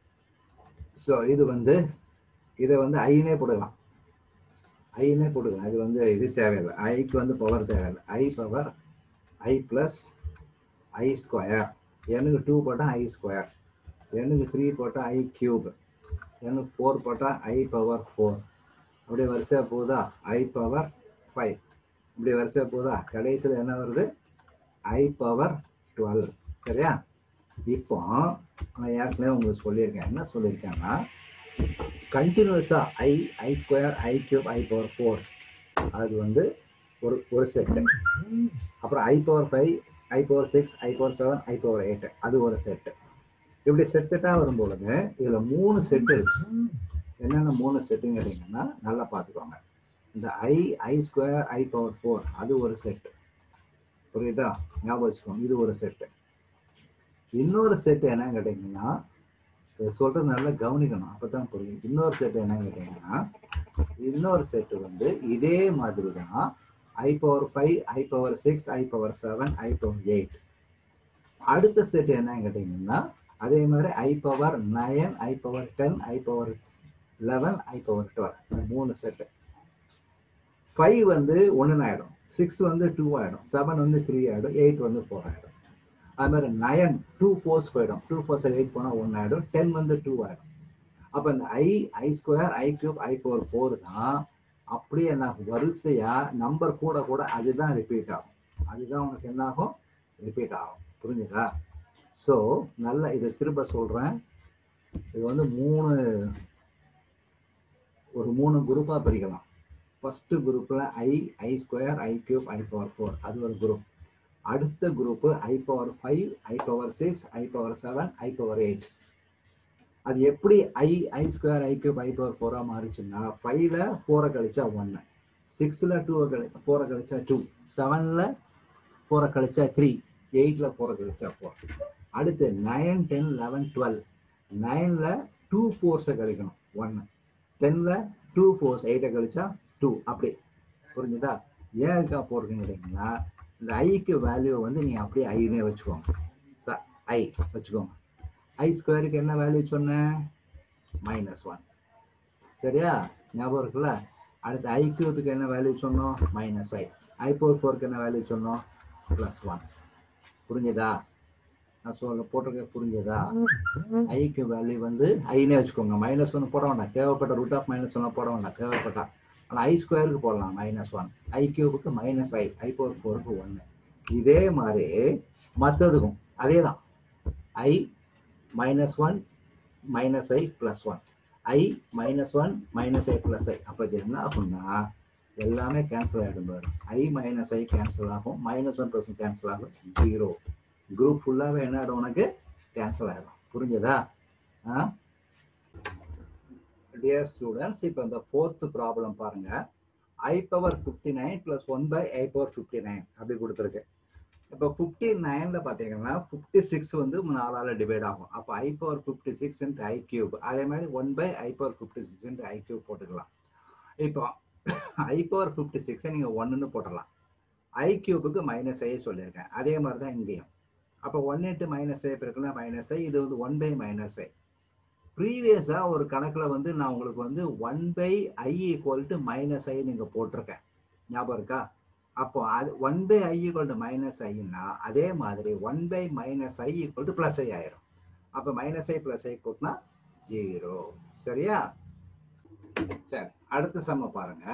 ஸோ இது வந்து இதை வந்து ஐனே போடலாம் ஐனே போட்டுக்கலாம் இது வந்து இது தேவையில்லை ஐக்கு வந்து பவர் தேவையில்லை i power i plus i square எனக்கு டூ போட்டால் ஐ ஸ்கொயர் எனக்கு த்ரீ போட்டால் ஐ கியூப் n ஃபோர் போட்டால் ஐ பவர் ஃபோர் அப்படியே வரிசையாக போகுதா ஐ பவர் ஃபைவ் இப்படி வரிசையாக போகுதா கடைசியில் என்ன வருது ஐ பவர் டுவெல் சரியா இப்போ நான் ஏற்கனவே உங்களுக்கு சொல்லியிருக்கேன் என்ன சொல்லியிருக்கேன்னா கண்டினியூஸாக i i square i cube i power four அது வந்து ஒரு ஒரு செட்டு அப்புறம் i power five i power six i power seven i power eight அது ஒரு செட்டு இப்படி செட் செட்டாக வரும்பொழுது இதில் மூணு செட்டு இருக்கு என்னென்ன மூணு செட்டுன்னு கேட்டிங்கன்னா நல்லா பார்த்துக்கோங்க இந்த i i square i power four அது ஒரு செட்டு புரியுதா ஞாபகம் வச்சுக்கோங்க இது ஒரு செட்டு இன்னொரு செட்டு என்னன்னு கேட்டிங்கன்னா இதை சொல்றது நல்லா கவனிக்கணும் அப்பதான் புரியும் இன்னொரு செட் என்னன்னு கேட்டீங்கன்னா இன்னொரு செட்டு வந்து இதே மாதிரி தான் i power five i power six i power seven i power eight அடுத்த செட் என்னன்னு கேட்டீங்கன்னா அதே மாதிரி i power nine i power ten i power eleven i power twelve மூணு செட்டு ஃபைவ் வந்து ஒன்று ஆயிடும் சிக்ஸ் வந்து டூ ஆயிடும் செவன் வந்து த்ரீ ஆயிடும் எயிட் வந்து ஃபோர் ஆயிடும் அது மாதிரி நயன் டூ ஃபோர்ஸ் போயிடும் டூ ஃபோர்ஸ் எயிட் போனால் ஒன்று ஆயிடும் டென் வந்து டூ ஆயிடும் அப்போ இந்த i i square i cube i power four தான் அப்படியே என்ன வரிசையா நம்பர் கூட கூட அதுதான் ரிப்பீட் ஆகும் அதுதான் உனக்கு என்ன ஆகும் ரிப்பீட் ஆகும் புரிஞ்சுதா ஸோ நல்ல இதை திரும்ப சொல்றேன் இது வந்து மூணு ஒரு மூணு குரூப்பாக பிரிக்கலாம் ஃபர்ஸ்ட் குரூப்பில் i i square i cube i power four அது ஒரு குரூப் அடுத்த group i power five i power six i power seven i power eight அது எப்படி i i square i cube i power ஃபோராக மாறிச்சுன்னா ஃபைவ்ல ஃபோரை கழிச்சா ஒன்று சிக்ஸில் டூவை கழி ஃபோரை கழிச்சா டூ செவனில் ஃபோரை கழிச்சா த்ரீ எயிட்டில் ஃபோரை கழிச்சா ஃபோர் அடுத்து நைன் டென் லெவன் டுவெல் நைனில் டூ ஃபோர்ஸை கழிக்கணும் ஒன்று டென்னில் டூ ஃபோர்ஸ் எயிட்டை கழிச்சா டூ அப்படி புரிஞ்சுதா ஏன் இருக்கா போடுறீங்க கேட்டிங்கன்னா இந்த ஐக்கு வேல்யூ வந்து நீங்கள் அப்படியே ஐனே வச்சுக்கோங்க ச ஐ வச்சுக்கோங்க ஐ ஸ்கொயருக்கு என்ன வேல்யூ சொன்னேன் மைனஸ் ஒன் சரியா ஞாபகம் இருக்குல்ல அடுத்து ஐ கியூத்துக்கு என்ன வேல்யூ சொன்னோம் மைனஸ் ஐ ஐ பவர் ஃபோருக்கு என்ன வேல்யூ சொன்னோம் ப்ளஸ் ஒன் புரிஞ்சுதா நான் சொல்ல போட்டிருக்க புரிஞ்சதா ஐக்கு வேல்யூ வந்து ஐனே வச்சுக்கோங்க மைனஸ் ஒன் போட வேண்டாம் தேவைப்பட்ட ரூட் ஆஃப் மைனஸ் ஒன் போட வேண்டாம் தேவைப்பட்டா ஆனால் ஐ ஸ்கொயருக்கு போடலாம் மைனஸ் ஒன் ஐ கியூபுக்கு மைனஸ் ஐ ஐ பவர் ஃபோருக்கு ஒன்று இதே மாதிரி மற்றதுக்கும் அதே தான் i minus one minus i plus one i minus one minus i plus i அப்போ இது என்ன ஆகும்னா எல்லாமே கேன்சல் ஆகிடும் பாரு ஐ மைனஸ் ஐ கேன்சல் ஆகும் மைனஸ் ஒன் ப்ளஸ் கேன்சல் ஆகும் ஜீரோ குரூப் ஃபுல்லாகவே என்ன ஆகிடும் உனக்கு கேன்சல் ஆகிடும் புரிஞ்சதா ஆ டியர் ஸ்டூடெண்ட்ஸ் இப்போ இந்த ஃபோர்த்து ப்ராப்ளம் பாருங்க i power fifty nine plus one by i power fifty nine அப்படி கொடுத்துருக்கு இப்போ ஃபிஃப்டி நைனில் பார்த்தீங்கன்னா ஃபிஃப்டி சிக்ஸ் வந்து நாலால் டிவைட் ஆகும் அப்போ i power fifty six into i cube அதே மாதிரி one by i power fifty six into i cube போட்டுக்கலாம் இப்போ ஐ பவர் ஃபிஃப்டி சிக்ஸை நீங்கள் ஒன்றுன்னு போட்டுடலாம் ஐ கியூபுக்கு மைனஸ் ஐ சொல்லியிருக்கேன் அதே மாதிரி தான் இங்கேயும் அப்போ ஒன் இன்ட்டு மைனஸ் ஐ இருக்குன்னா மைனஸ் ஐ இது வந்து ஒன் பை மைனஸ் ஐ ப்ரீவியஸாக ஒரு கணக்கில் வந்து நான் உங்களுக்கு வந்து one by i equal to minus i நீங்கள் போட்டிருக்கேன் ஞாபகம் இருக்கா அப்போ அது one by i equal to minus ஐன்னா அதே மாதிரி one by minus i equal to plus i ஆயிரும் அப்போ மைனஸ் ஐ ப்ளஸ் ஐ கூட்டினா ஜீரோ சரியா சரி அடுத்த சம்ம பாருங்க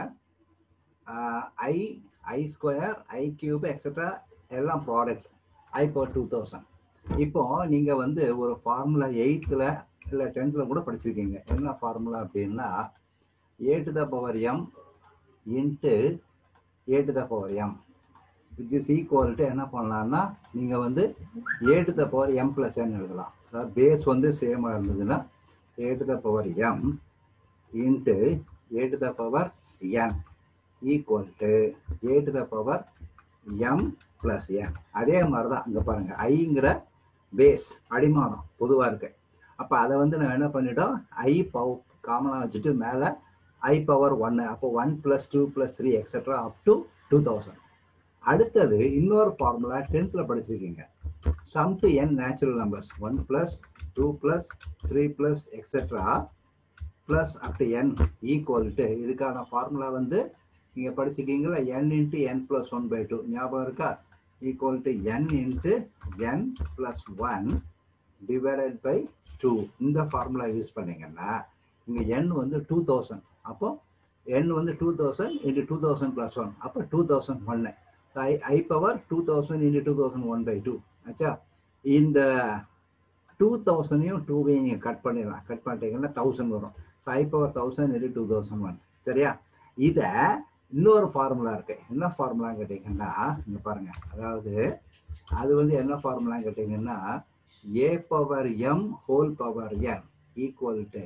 i i square i cube etcetera எல்லாம் product i power two thousand இப்போ நீங்க வந்து ஒரு ஃபார்முலா எயித்துல இல்லை டென்த்தில் கூட படிச்சிருக்கீங்க என்ன ஃபார்முலா அப்படின்னா a to the power M into a to the power m which is equal to என்ன பண்ணலாம்னா நீங்கள் வந்து a to the power m plus n எழுதலாம் அதாவது பேஸ் வந்து சேமாக இருந்ததுன்னா a to the power M into a to the power N equal to a to the power m plus n அதே மாதிரி தான் இங்கே பாருங்கள் ஐங்கிற பேஸ் அடிமானம் பொதுவாக இருக்கு அப்போ அதை வந்து நான் என்ன பண்ணிட்டோம் ஐ பவர் காமனாக வச்சுட்டு மேலே ஐ பவர் ஒன்று அப்போ one plus two plus three etcetera up to two thousand அடுத்தது இன்னொரு ஃபார்முலா டென்த்தில் படிச்சிருக்கீங்க sum to n natural numbers one plus two plus three plus etcetera plus up to n equal to இதுக்கான ஃபார்முலா வந்து நீங்கள் படிச்சிருக்கீங்களா n into n plus one by two ஞாபகம் இருக்கா equal to n into n plus one divided by two இந்த formula use பண்ணீங்கன்னா இங்க n வந்து டூ தௌசண்ட் அப்போ என் வந்து two thousand into two thousand plus one அப்போ டூ தௌசண்ட் ஒன்னு i i power two thousand into two thousand one by two ஆச்சா இந்த டூ தௌசண்டையும் டூவையும் நீங்கள் கட் பண்ணிடலாம் கட் பண்ணிட்டீங்கன்னா தௌசண்ட் வரும் so i power thousand into two thousand one சரியா இதை இன்னொரு ஃபார்முலா இருக்கு என்ன ஃபார்முலான்னு கேட்டிங்கன்னா இங்க பாருங்க அதாவது அது வந்து என்ன ஃபார்முலான்னு கேட்டிங்கன்னா A power M whole power N equal to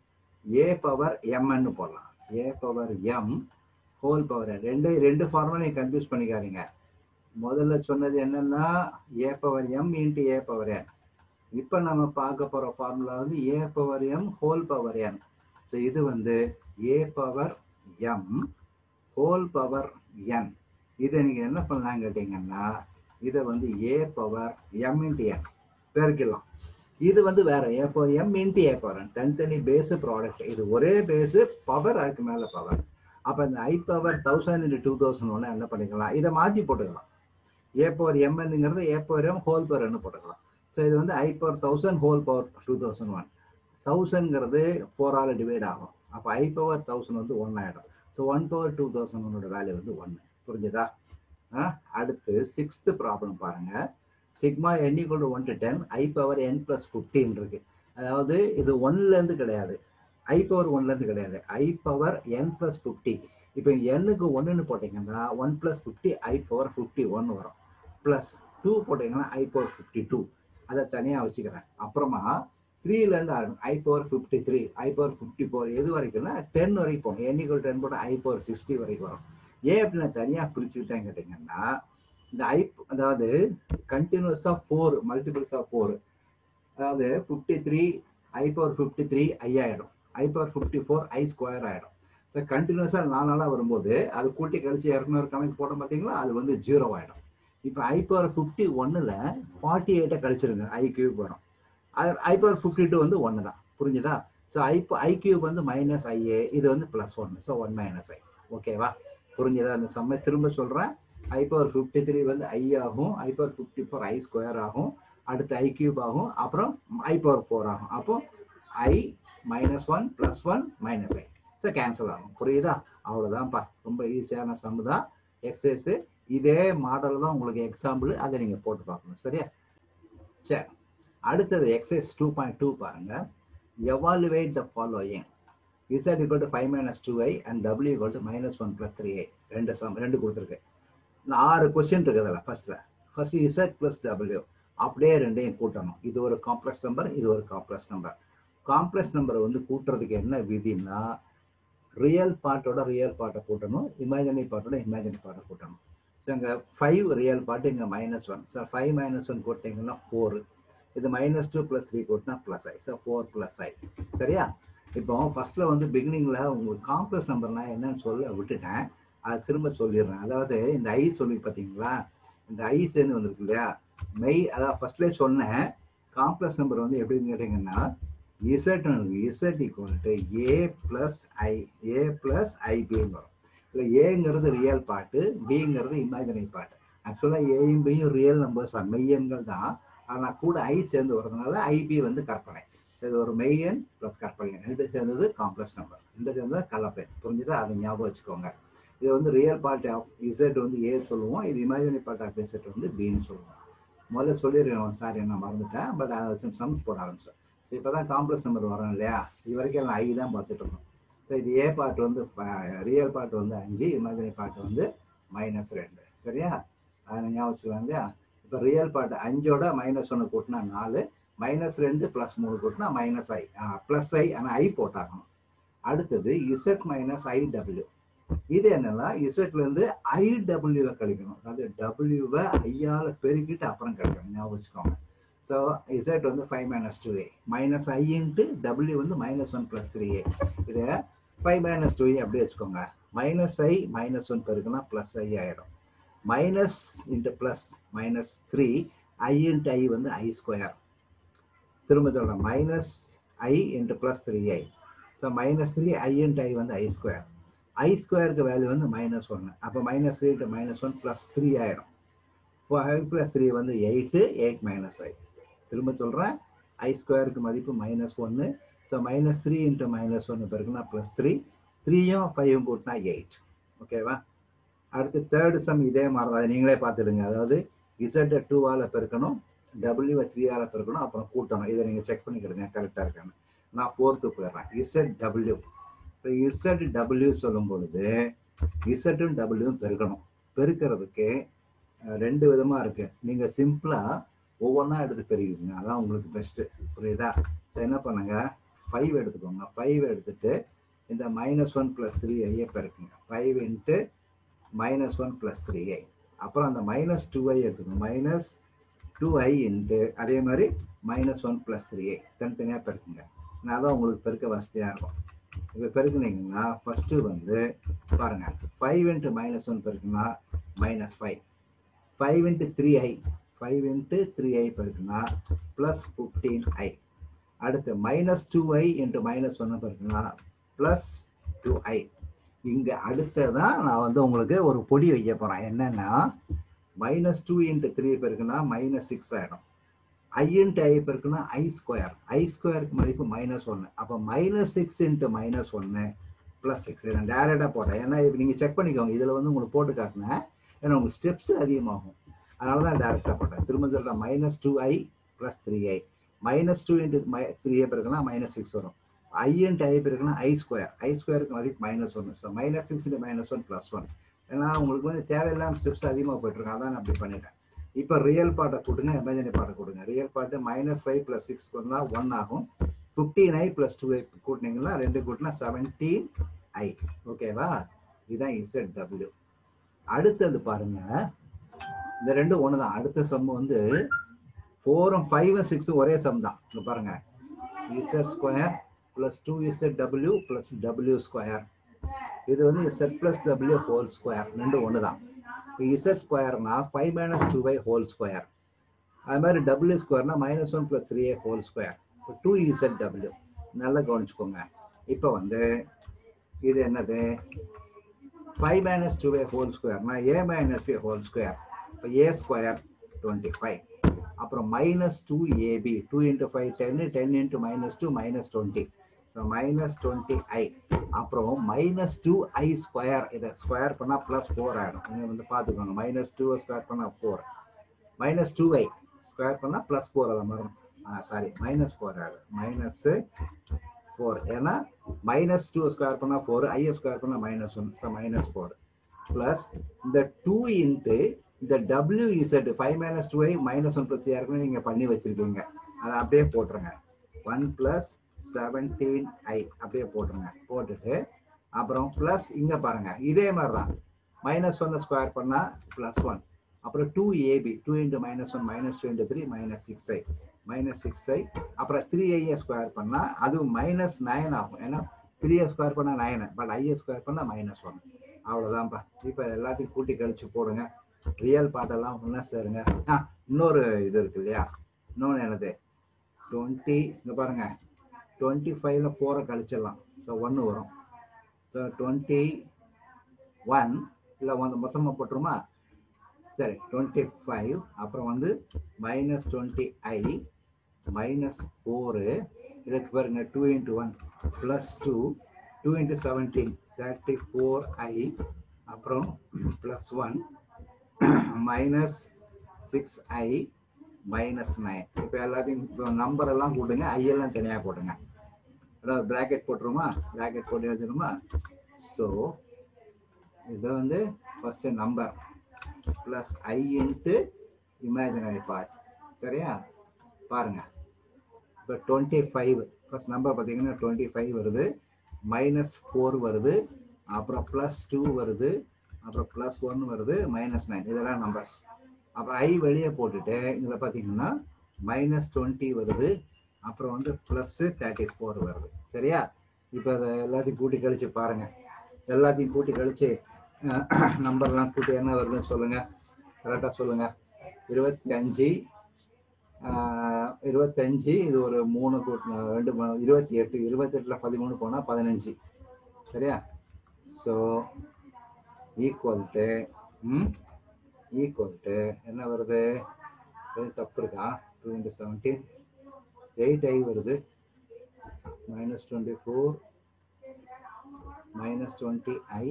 A power எம்ன்னு போடலாம் A power M whole power N ரெண்டு ரெண்டு ஃபார்முலையும் கன்ஃபியூஸ் பண்ணிக்காதீங்க முதல்ல சொன்னது என்னன்னா A power M into A power N இப்போ நம்ம பார்க்க போகிற ஃபார்முலா வந்து A power M whole power N so இது வந்து A power M whole power N இதை நீங்கள் என்ன பண்ணலாம் கேட்டிங்கன்னா இதை வந்து ஏ பவர் எம் இன்ட்டு என் பெருக்கலாம் இது வந்து வேற A power M into A power N தனித்தனி பேஸு ப்ராடக்ட் இது ஒரே பேஸு பவர் அதுக்கு மேலே பவர் அப்போ இந்த i power thousand into two thousand ஒன்று என்ன பண்ணிக்கலாம் இதை மாற்றி போட்டுக்கலாம் ஏ பவர் எம்என்னுங்கிறது A power M whole power என்ன போட்டுக்கலாம் ஸோ இது வந்து i power thousand whole power two thousand one தௌசண்ட்ங்கிறது ஃபோரால் டிவைட் ஆகும் அப்போ ஐ பவர் தௌசண்ட் வந்து ஒன் ஆகிடும் so one power two thousand ஒன்னோட வேல்யூ வந்து ஒன்று புரிஞ்சுதா ஆ அடுத்து சிக்ஸ்த்து ப்ராப்ளம் பாருங்க sigma N equal to one to ten i power N plus fifteen இருக்கு அதாவது இது ஒன்லேருந்து கிடையாது ஐ பவர் ஒன்லேருந்து கிடையாது i power N plus fifty இப்போ எண்ணுக்கு ஒன்றுன்னு போட்டிங்கன்னா one plus fifty i power fifty one வரும் ப்ளஸ் டூ போட்டிங்கன்னா ஐ பவர் ஃபிஃப்டி டூ அதை தனியாக வச்சுக்கிறேன் அப்புறமா த்ரீலேருந்து ஆரம்பிக்கும் i power fifty three i power fifty four எது வரைக்கும்னா டென் வரைக்கும் போகும் எண்ணிக்கல் டென் போட்டு ஐ பவர் சிக்ஸ்டி வரைக்கும் வரும் ஏன் அப்படி நான் தனியாக பிரிச்சுக்கிட்டேன் கேட்டிங்கன்னா இந்த ஐ அதாவது கண்டினியூஸாக ஃபோர் மல்டிபிள்ஸ் ஆஃப் ஃபோர் அதாவது fifty three i power fifty three i ஆகிடும் i power fifty four i square ஆகிடும் ஸோ கண்டினியூஸாக நாலு நாளாக வரும்போது அது கூட்டி கழிச்சு இரநூறு கணக்கு போட்டோம் பார்த்தீங்களா அது வந்து ஜீரோ ஆகிடும் இப்போ ஐ பவர் ஃபிஃப்டி ஒன்னில் ஃபார்ட்டி எயிட்டை கழிச்சிருங்க ஐ கியூப் வரும் அது ஐ பவர் ஃபிஃப்டி டூ வந்து ஒன்று தான் புரிஞ்சுதா ஸோ ஐ ஐ கியூப் வந்து மைனஸ் ஐஏ இது வந்து ப்ளஸ் ஒன்று ஸோ ஒன் மைனஸ் ஐ ஓகேவா புரிஞ்சுதா அந்த சம்மை திரும்ப சொல்கிறேன் ஐ பவர் ஃபிஃப்டி த்ரீ வந்து ஐ ஆகும் i power fifty four i square ஆகும் அடுத்து ஐ கியூப் ஆகும் அப்புறம் ஐ பவர் ஃபோர் ஆகும் அப்போ i minus one plus one minus i so cancel ஆகும் புரியுதா அவ்வளோதான்ப்பா ரொம்ப ஈஸியான சம் தான் எக்ஸசைஸு இதே மாடல் தான் உங்களுக்கு எக்ஸாம்பிள் அதை நீங்கள் போட்டு பார்க்கணும் சரியா சரி அடுத்தது எக்ஸசைஸ் டூ பாயிண்ட் டூ பாருங்க evaluate the following Z equal to five minus two i and W equal to minus one plus three i ரெண்டு சம் ரெண்டு கொடுத்துருக்கு ஆறு கொஸ்டின் இருக்குது அதில் ஃபர்ஸ்ட்ல ஃபர்ஸ்ட் இசட் ப்ளஸ் டபிள்யூ அப்படியே ரெண்டையும் கூட்டணும் இது ஒரு காம்ப்ளெக்ஸ் நம்பர் இது ஒரு காம்ப்ளெக்ஸ் நம்பர் காம்ப்ளெக்ஸ் நம்பரை வந்து கூட்டுறதுக்கு என்ன விதினா ரியல் பார்ட்டோட ரியல் பார்ட்டை கூட்டணும் இமேஜினரி பார்ட்டோட இமேஜினரி பார்ட்டை கூட்டணும் ஸோ இங்கே ஃபைவ் ரியல் பார்ட்டு இங்கே minus one so five minus one போட்டிங்கன்னா ஃபோர் இது மைனஸ் டூ ப்ளஸ் த்ரீ போட்டுனா plus i so four plus i சரியா இப்போ ஃபர்ஸ்ட்ல வந்து பிகினிங்கில் உங்களுக்கு காம்ப்ளெக்ஸ் நம்பர்னா என்னன்னு சொல்ல விட்டுட்டேன் அதை திரும்ப சொல்லிடுறேன் அதாவது இந்த ஐ சொல்லி பார்த்தீங்களா இந்த ஐ சேர்ந்து வந்திருக்கு இல்லையா மெய் அதாவது ஃபர்ஸ்ட்லேயே சொன்னேன் காம்ப்ளெக்ஸ் நம்பர் வந்து எப்படின்னு கேட்டிங்கன்னா Z Z equal to A plus i A plus ஐபின்னு வரும் இல்லை ஏங்கிறது ரியல் பார்ட்டு பிங்கிறது இமேஜினரி பார்ட் ஆக்சுவலாக ஏயும் பியும் ரியல் நம்பர்ஸ் தான் மெய்யன்கள் தான் ஆனால் கூட ஐ சேர்ந்து வரதுனால ஐபி வந்து கற்பனை இது ஒரு மெய்யன் ப்ளஸ் கற்பனை ரெண்டு சேர்ந்தது காம்ப்ளெக்ஸ் நம்பர் ரெண்டு சேர்ந்தது கலப்பெண் புரிஞ்சுதா அதை ஞாபகம் வச்சுக்கோங்க இது வந்து ரியல் பார்ட் ஆஃப் இசட் வந்து ஏ சொல்லுவோம் இது இமேஜினரி பார்ட் ஆஃப் இசட் வந்து பின்னு சொல்லுவோம் முதல்ல சொல்லிடுறேன் சாரி நான் மறந்துட்டேன் பட் அதை வச்சு சம்ஸ் போட ஆரம்பிச்சேன் ஸோ இப்போ தான் காம்ப்ளெக்ஸ் நம்பர் வரும் இல்லையா இது வரைக்கும் நான் ஐ தான் பார்த்துட்டு இருந்தோம் ஸோ இது ஏ பார்ட் வந்து ரியல் பார்ட் வந்து அஞ்சு இமேஜினரி பார்ட் வந்து மைனஸ் ரெண்டு சரியா அதை ஞாபகம் வச்சுக்கலாம் இல்லையா இப்போ ரியல் பார்ட் அஞ்சோட மைனஸ் ஒன்று கூட்டினா நாலு மைனஸ் ரெண்டு ப்ளஸ் மூணு கூட்டினா மைனஸ் ஐ ப்ளஸ் ஐ ஆனால் ஐ போட்டாகணும் அடுத்தது இசட் மைனஸ் ஐ டபிள்யூ இது என்னன்னா இசட்ல இருந்து ஐ டபிள்யூவை கழிக்கணும் அதாவது டபிள்யூவை ஐயால பெருக்கிட்டு அப்புறம் கழிக்கணும் ஞாபகம் வச்சுக்கோங்க ஸோ இசட் வந்து five minus two A minus i into W வந்து minus one plus three A இதை ஃபைவ் மைனஸ் டூ ஏ அப்படியே வச்சுக்கோங்க மைனஸ் ஐ மைனஸ் ஒன் பெருக்குனா ப்ளஸ் ஐ ஆயிடும் minus into plus minus three i into i வந்து i square திரும்ப சொல்கிறேன் minus i into plus three i so minus three i into i வந்து i square i ஸ்கொயருக்கு value வந்து minus ஒன்று அப்போ minus three into minus one plus three ஆயிடும் five plus three வந்து எயிட்டு எயிட் மைனஸ் ஐ திரும்ப சொல்கிறேன் i ஸ்கொயருக்கு மதிப்பு மைனஸ் ஒன்று so minus three into minus ஒன்று பெருக்குனா ப்ளஸ் த்ரீ த்ரீயும் ஃபைவும் கூட்டினா எயிட் ஓகேவா அடுத்து தேர்டு சம் இதே மாதிரி தான் நீங்களே பார்த்துடுங்க அதாவது இசட்டை டூவால் பெருக்கணும் டபிள்யூவை த்ரீயால் பெருக்கணும் அப்புறம் கூட்டணும் இதை நீங்கள் செக் பண்ணிக்கிடுங்க கரெக்டாக இருக்கான்னு நான் ஃபோர்த்து போயிடுறேன் இசட் டபிள்யூ இப்போ இசட் டபிள்யூ சொல்லும் பொழுது இசட்டும் டபிள்யூவும் பெருக்கணும் பெருக்கிறதுக்கு அஹ், ரெண்டு விதமாக இருக்கு நீங்கள் சிம்பிளாக ஒவ்வொன்றா எடுத்து பெருக்கிக்கோங்க அதான் உங்களுக்கு பெஸ்ட்டு புரியுதா ஸோ என்ன பண்ணுங்க ஃபைவ் எடுத்துக்கோங்க ஃபைவ் எடுத்துட்டு இந்த மைனஸ் ஒன் ப்ளஸ் த்ரீ ஐயை பெருக்குங்க five into minus one plus three i அப்புறம் அந்த மைனஸ் டூ ஐ எடுத்துக்கோங்க மைனஸ் டூ ஐ இன்ட்டு அதே மாதிரி minus one plus three i தனித்தனியாக பெருக்குங்க நான் தான் உங்களுக்கு பெருக்க வசதியாக இருக்கும் இப்போ பெருக்குனீங்கன்னா ஃபஸ்ட்டு வந்து பாருங்கள் ஃபைவ் இன்ட்டு மைனஸ் ஒன் பெருக்குனா minus five five into three i five into three i பெருக்குனா ப்ளஸ் ஃபிஃப்டீன் ஐ அடுத்து minus two i into minus ஒன்று பெருக்குனா ப்ளஸ் டூ ஐ இங்கே அடுத்ததான் நான் வந்து உங்களுக்கு ஒரு பொடி வைக்க போகிறேன் என்னன்னா மைனஸ் டூ இன்ட்டு த்ரீ பெருக்குனா மைனஸ் சிக்ஸ் ஆகிடும் ஐ இன்ட்டு ஐ பெருக்குனா ஐ ஸ்கொயர் ஐ ஸ்கொயருக்கு மதிப்பு மைனஸ் ஒன்று அப்போ மைனஸ் சிக்ஸ் இன்ட்டு மைனஸ் ஒன்று ப்ளஸ் சிக்ஸ் இதை நான் டேரெக்டாக போட்டேன் ஏன்னா இப்போ நீங்கள் செக் பண்ணிக்கோங்க இதில் வந்து உங்களுக்கு போட்டு காட்டினேன் ஏன்னா உங்களுக்கு ஸ்டெப்ஸ் அதிகமாகும் அதனால தான் டேரெக்டாக போட்டேன் திரும்ப சொல்கிறேன் minus two i plus three i minus two into மை த்ரீ ஐ பெருக்குனா மைனஸ் சிக்ஸ் வரும் ஐ இன்ட்டு ஐ பெருக்குனா ஐ ஸ்கொயர் ஐ ஸ்கொயருக்கு மதிப்பு மைனஸ் ஒன்று so minus six into minus one plus one ஏன்னா உங்களுக்கு வந்து தேவையில்லாம ஸ்டெப்ஸ் அதிகமாக போயிட்டுருக்கு அதான் நான் அப்படி பண்ணிட்டேன் இப்போ ரியல் பார்ட்டை கூட்டுங்க இமேஜினரி பார்ட்டை கூட்டுங்க real part minus five plus six கூட்டினா ஒன் ஆகும் fifteen i plus two i கூட்டினீங்கன்னா ரெண்டு கூட்டினா செவன்டீன் ஐ ஓகேவா இதுதான் இசட் டபிள்யூ அடுத்தது பாருங்க இந்த ரெண்டு ஒன்று தான் அடுத்த சம் வந்து ஃபோரும் ஃபைவும் சிக்ஸும் ஒரே சம் தான் இங்க பாருங்க Z square plus two Z W plus W square இது வந்து Z plus W whole square ரெண்டு ஒன்று தான் இப்போ இசட் ஸ்கொயர்னா five minus two pi whole square அது மாதிரி டபிள்யூ ஸ்கொயர்னா minus one plus three whole square இப்போ டூ இசட் டபிள்யூ நல்லா கவனிச்சுக்கோங்க இப்போ வந்து இது என்னது five minus two pi whole ஸ்கொயர்னா A minus B whole square இப்போ ஏ ஸ்கொயர் டுவெண்ட்டி ஃபைவ் அப்புறம் minus two AB two into five டென்னு ten into minus two minus twenty so minus twenty i அப்புறம் மைனஸ் டூ ஐ ஸ்கொயர் இதை square பண்ணால் plus four ஆகிடும் இதை வந்து பார்த்துக்கோங்க மைனஸ் டூ ஸ்கொயர் பண்ணால் four minus two i square பண்ணால் ப்ளஸ் ஃபோர் அதை மாதிரி சாரி மைனஸ் ஃபோர் ஆகிடும் மைனஸ்ஸு ஃபோர் ஏன்னா மைனஸ் டூ ஸ்கொயர் பண்ணால் ஃபோர் ஐ ஸ்கொயர் பண்ணால் minus one so minus four plus இந்த டூ இன்ட்டு இந்த W Z five minus two i minus one plus ஏற்கனவே நீங்கள் பண்ணி வச்சுருக்கீங்க அதை அப்படியே போட்டுருங்க ஒன் ப்ளஸ் செவன்டீன் ஐ அப்படியே போட்டுருங்க போட்டுட்டு அப்புறம் ப்ளஸ் இங்கே பாருங்க இதே மாதிரி தான் மைனஸ் ஒன்று ஸ்கொயர் பண்ணால் ப்ளஸ் ஒன் அப்புறம் two AB two into minus one minus two into three minus six i minus six i அப்புறம் த்ரீ ஐயை ஸ்கொயர் பண்ணால் அது மைனஸ் நைன் ஆகும் ஏன்னா த்ரீயை ஸ்கொயர் பண்ணால் நைனு பட் ஐயை ஸ்கொயர் பண்ணால் மைனஸ் ஒன் அவ்வளோதான்ப்பா இப்போ எல்லாத்தையும் கூட்டி கழிச்சு போடுங்க ரியல் பாட்டெல்லாம் ஒன்றா சேருங்க ஆ இன்னொரு இது இருக்கு இல்லையா இன்னொன்று என்னது டுவெண்ட்டி இங்கே பாருங்க டுவெண்ட்டி ஃபைவ்ல ஃபோரை கழிச்சிடலாம் ஸோ ஒன்று வரும் ஸோ டுவெண்ட்டி ஒன் இல்லை வந்து மொத்தமாக போட்டுருமா சரி டுவெண்ட்டி ஃபைவ் அப்புறம் வந்து minus twenty i minus four இதுக்கு பாருங்க two into one plus two two into seventeen thirty four i அப்புறம் plus one minus six i minus nine இப்போ எல்லாத்தையும் நம்பர் எல்லாம் கூட்டுங்க ஐ எல்லாம் தனியாக போட்டுங்க அதாவது ப்ராக்கெட் போட்டுருமா ப்ராக்கெட் போட்டு எழுதணுமா ஸோ இது வந்து first number plus i into imaginary part சரியா பாருங்க இப்போ டுவெண்ட்டி ஃபைவ் ஃபஸ்ட் நம்பர் பார்த்தீங்கன்னா டுவெண்ட்டி ஃபைவ் வருது மைனஸ் ஃபோர் வருது அப்புறம் ப்ளஸ் டூ வருது அப்புறம் ப்ளஸ் ஒன் வருது மைனஸ் நைன் இதெல்லாம் நம்பர்ஸ் அப்புறம் ஐ வெளியே போட்டுட்டு இதில் பார்த்தீங்கன்னா மைனஸ் டுவெண்ட்டி வருது அப்புறம் வந்து ப்ளஸ்ஸு தேர்ட்டி ஃபோர் வருது சரியா இப்போ அதை எல்லாத்தையும் கூட்டி கழிச்சு பாருங்க எல்லாத்தையும் கூட்டி கழிச்சு நம்பர்லாம் கூட்டி என்ன வருதுன்னு சொல்லுங்க கரெக்டாக சொல்லுங்க இருபத்தி அஞ்சு இருபத்தஞ்சு இது ஒரு மூணு கூட்டின ரெண்டு மூணு இருபத்தி எட்டு இருபத்தெட்டில் பதிமூணு போனால் பதினஞ்சு சரியா ஸோ ஈக்குவல் டு ம் ஈக்குவல் டு என்ன வருது இது தப்பு இருக்கா two into seventeen eight i வருது minus 24 minus 20i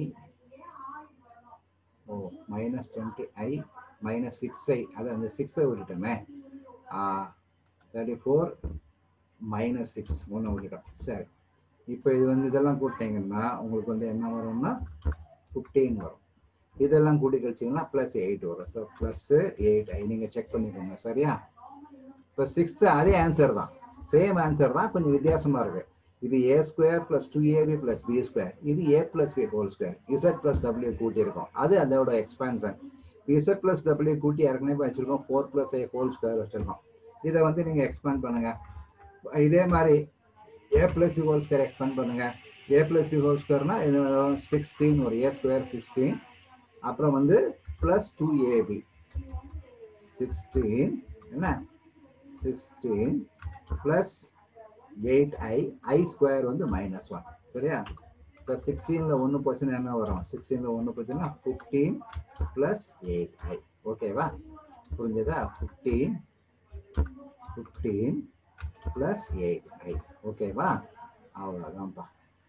ஓ minus twenty i minus six i அது அந்த சிக்ஸை விட்டுட்டோமே தேர்ட்டி ஃபோர் மைனஸ் சிக்ஸ் ஒன்று விட்டுட்டோம் சரி இப்போ இது வந்து இதெல்லாம் கூட்டிங்கன்னா உங்களுக்கு வந்து என்ன வரும்னா ஃபிஃப்டீன் வரும் இதெல்லாம் கூட்டி கழிச்சிங்கன்னா ப்ளஸ் எயிட் வரும் ஸோ ப்ளஸ் எயிட் ஐ நீங்கள் செக் பண்ணிக்கோங்க சரியா இப்போ சிக்ஸ்த்து அதே ஆன்சர் தான் சேம் ஆன்சர் தான் கொஞ்சம் வித்தியாசமாக இருக்கு இது A square plus two AB plus B square இது A plus B whole square Z plus W கூட்டியிருக்கோம் அது அதோட எக்ஸ்பான்ஷன் இசட் பிளஸ் டபிள்யூ கூட்டி ஏற்கனவே வச்சிருக்கோம் four plus A whole square வச்சிருக்கோம் இதை வந்து நீங்கள் எக்ஸ்பேண்ட் பண்ணுங்க இதே மாதிரி A plus B whole square expand பண்ணுங்க ஏ பிளஸ் பி ஹோல் ஸ்கொயர்னா இது சிக்ஸ்டீன் ஒரு ஏ ஸ்கொயர் சிக்ஸ்டீன் அப்புறம் வந்து பிளஸ் டூ ஏபி சிக்ஸ்டீன் என்ன sixteen plus eight i i square வந்து மைனஸ் ஒன் சரியா இப்போ சிக்ஸ்டீனில் ஒன்று போச்சுன்னா என்ன வரும் சிக்ஸ்டீனில் ஒன்று போச்சுன்னா ஃபிஃப்டீன் ப்ளஸ் எயிட் ஐ ஓகேவா புரிஞ்சதா fifteen fifteen plus eight i ஓகேவா அவ்வளோதான்ப்பா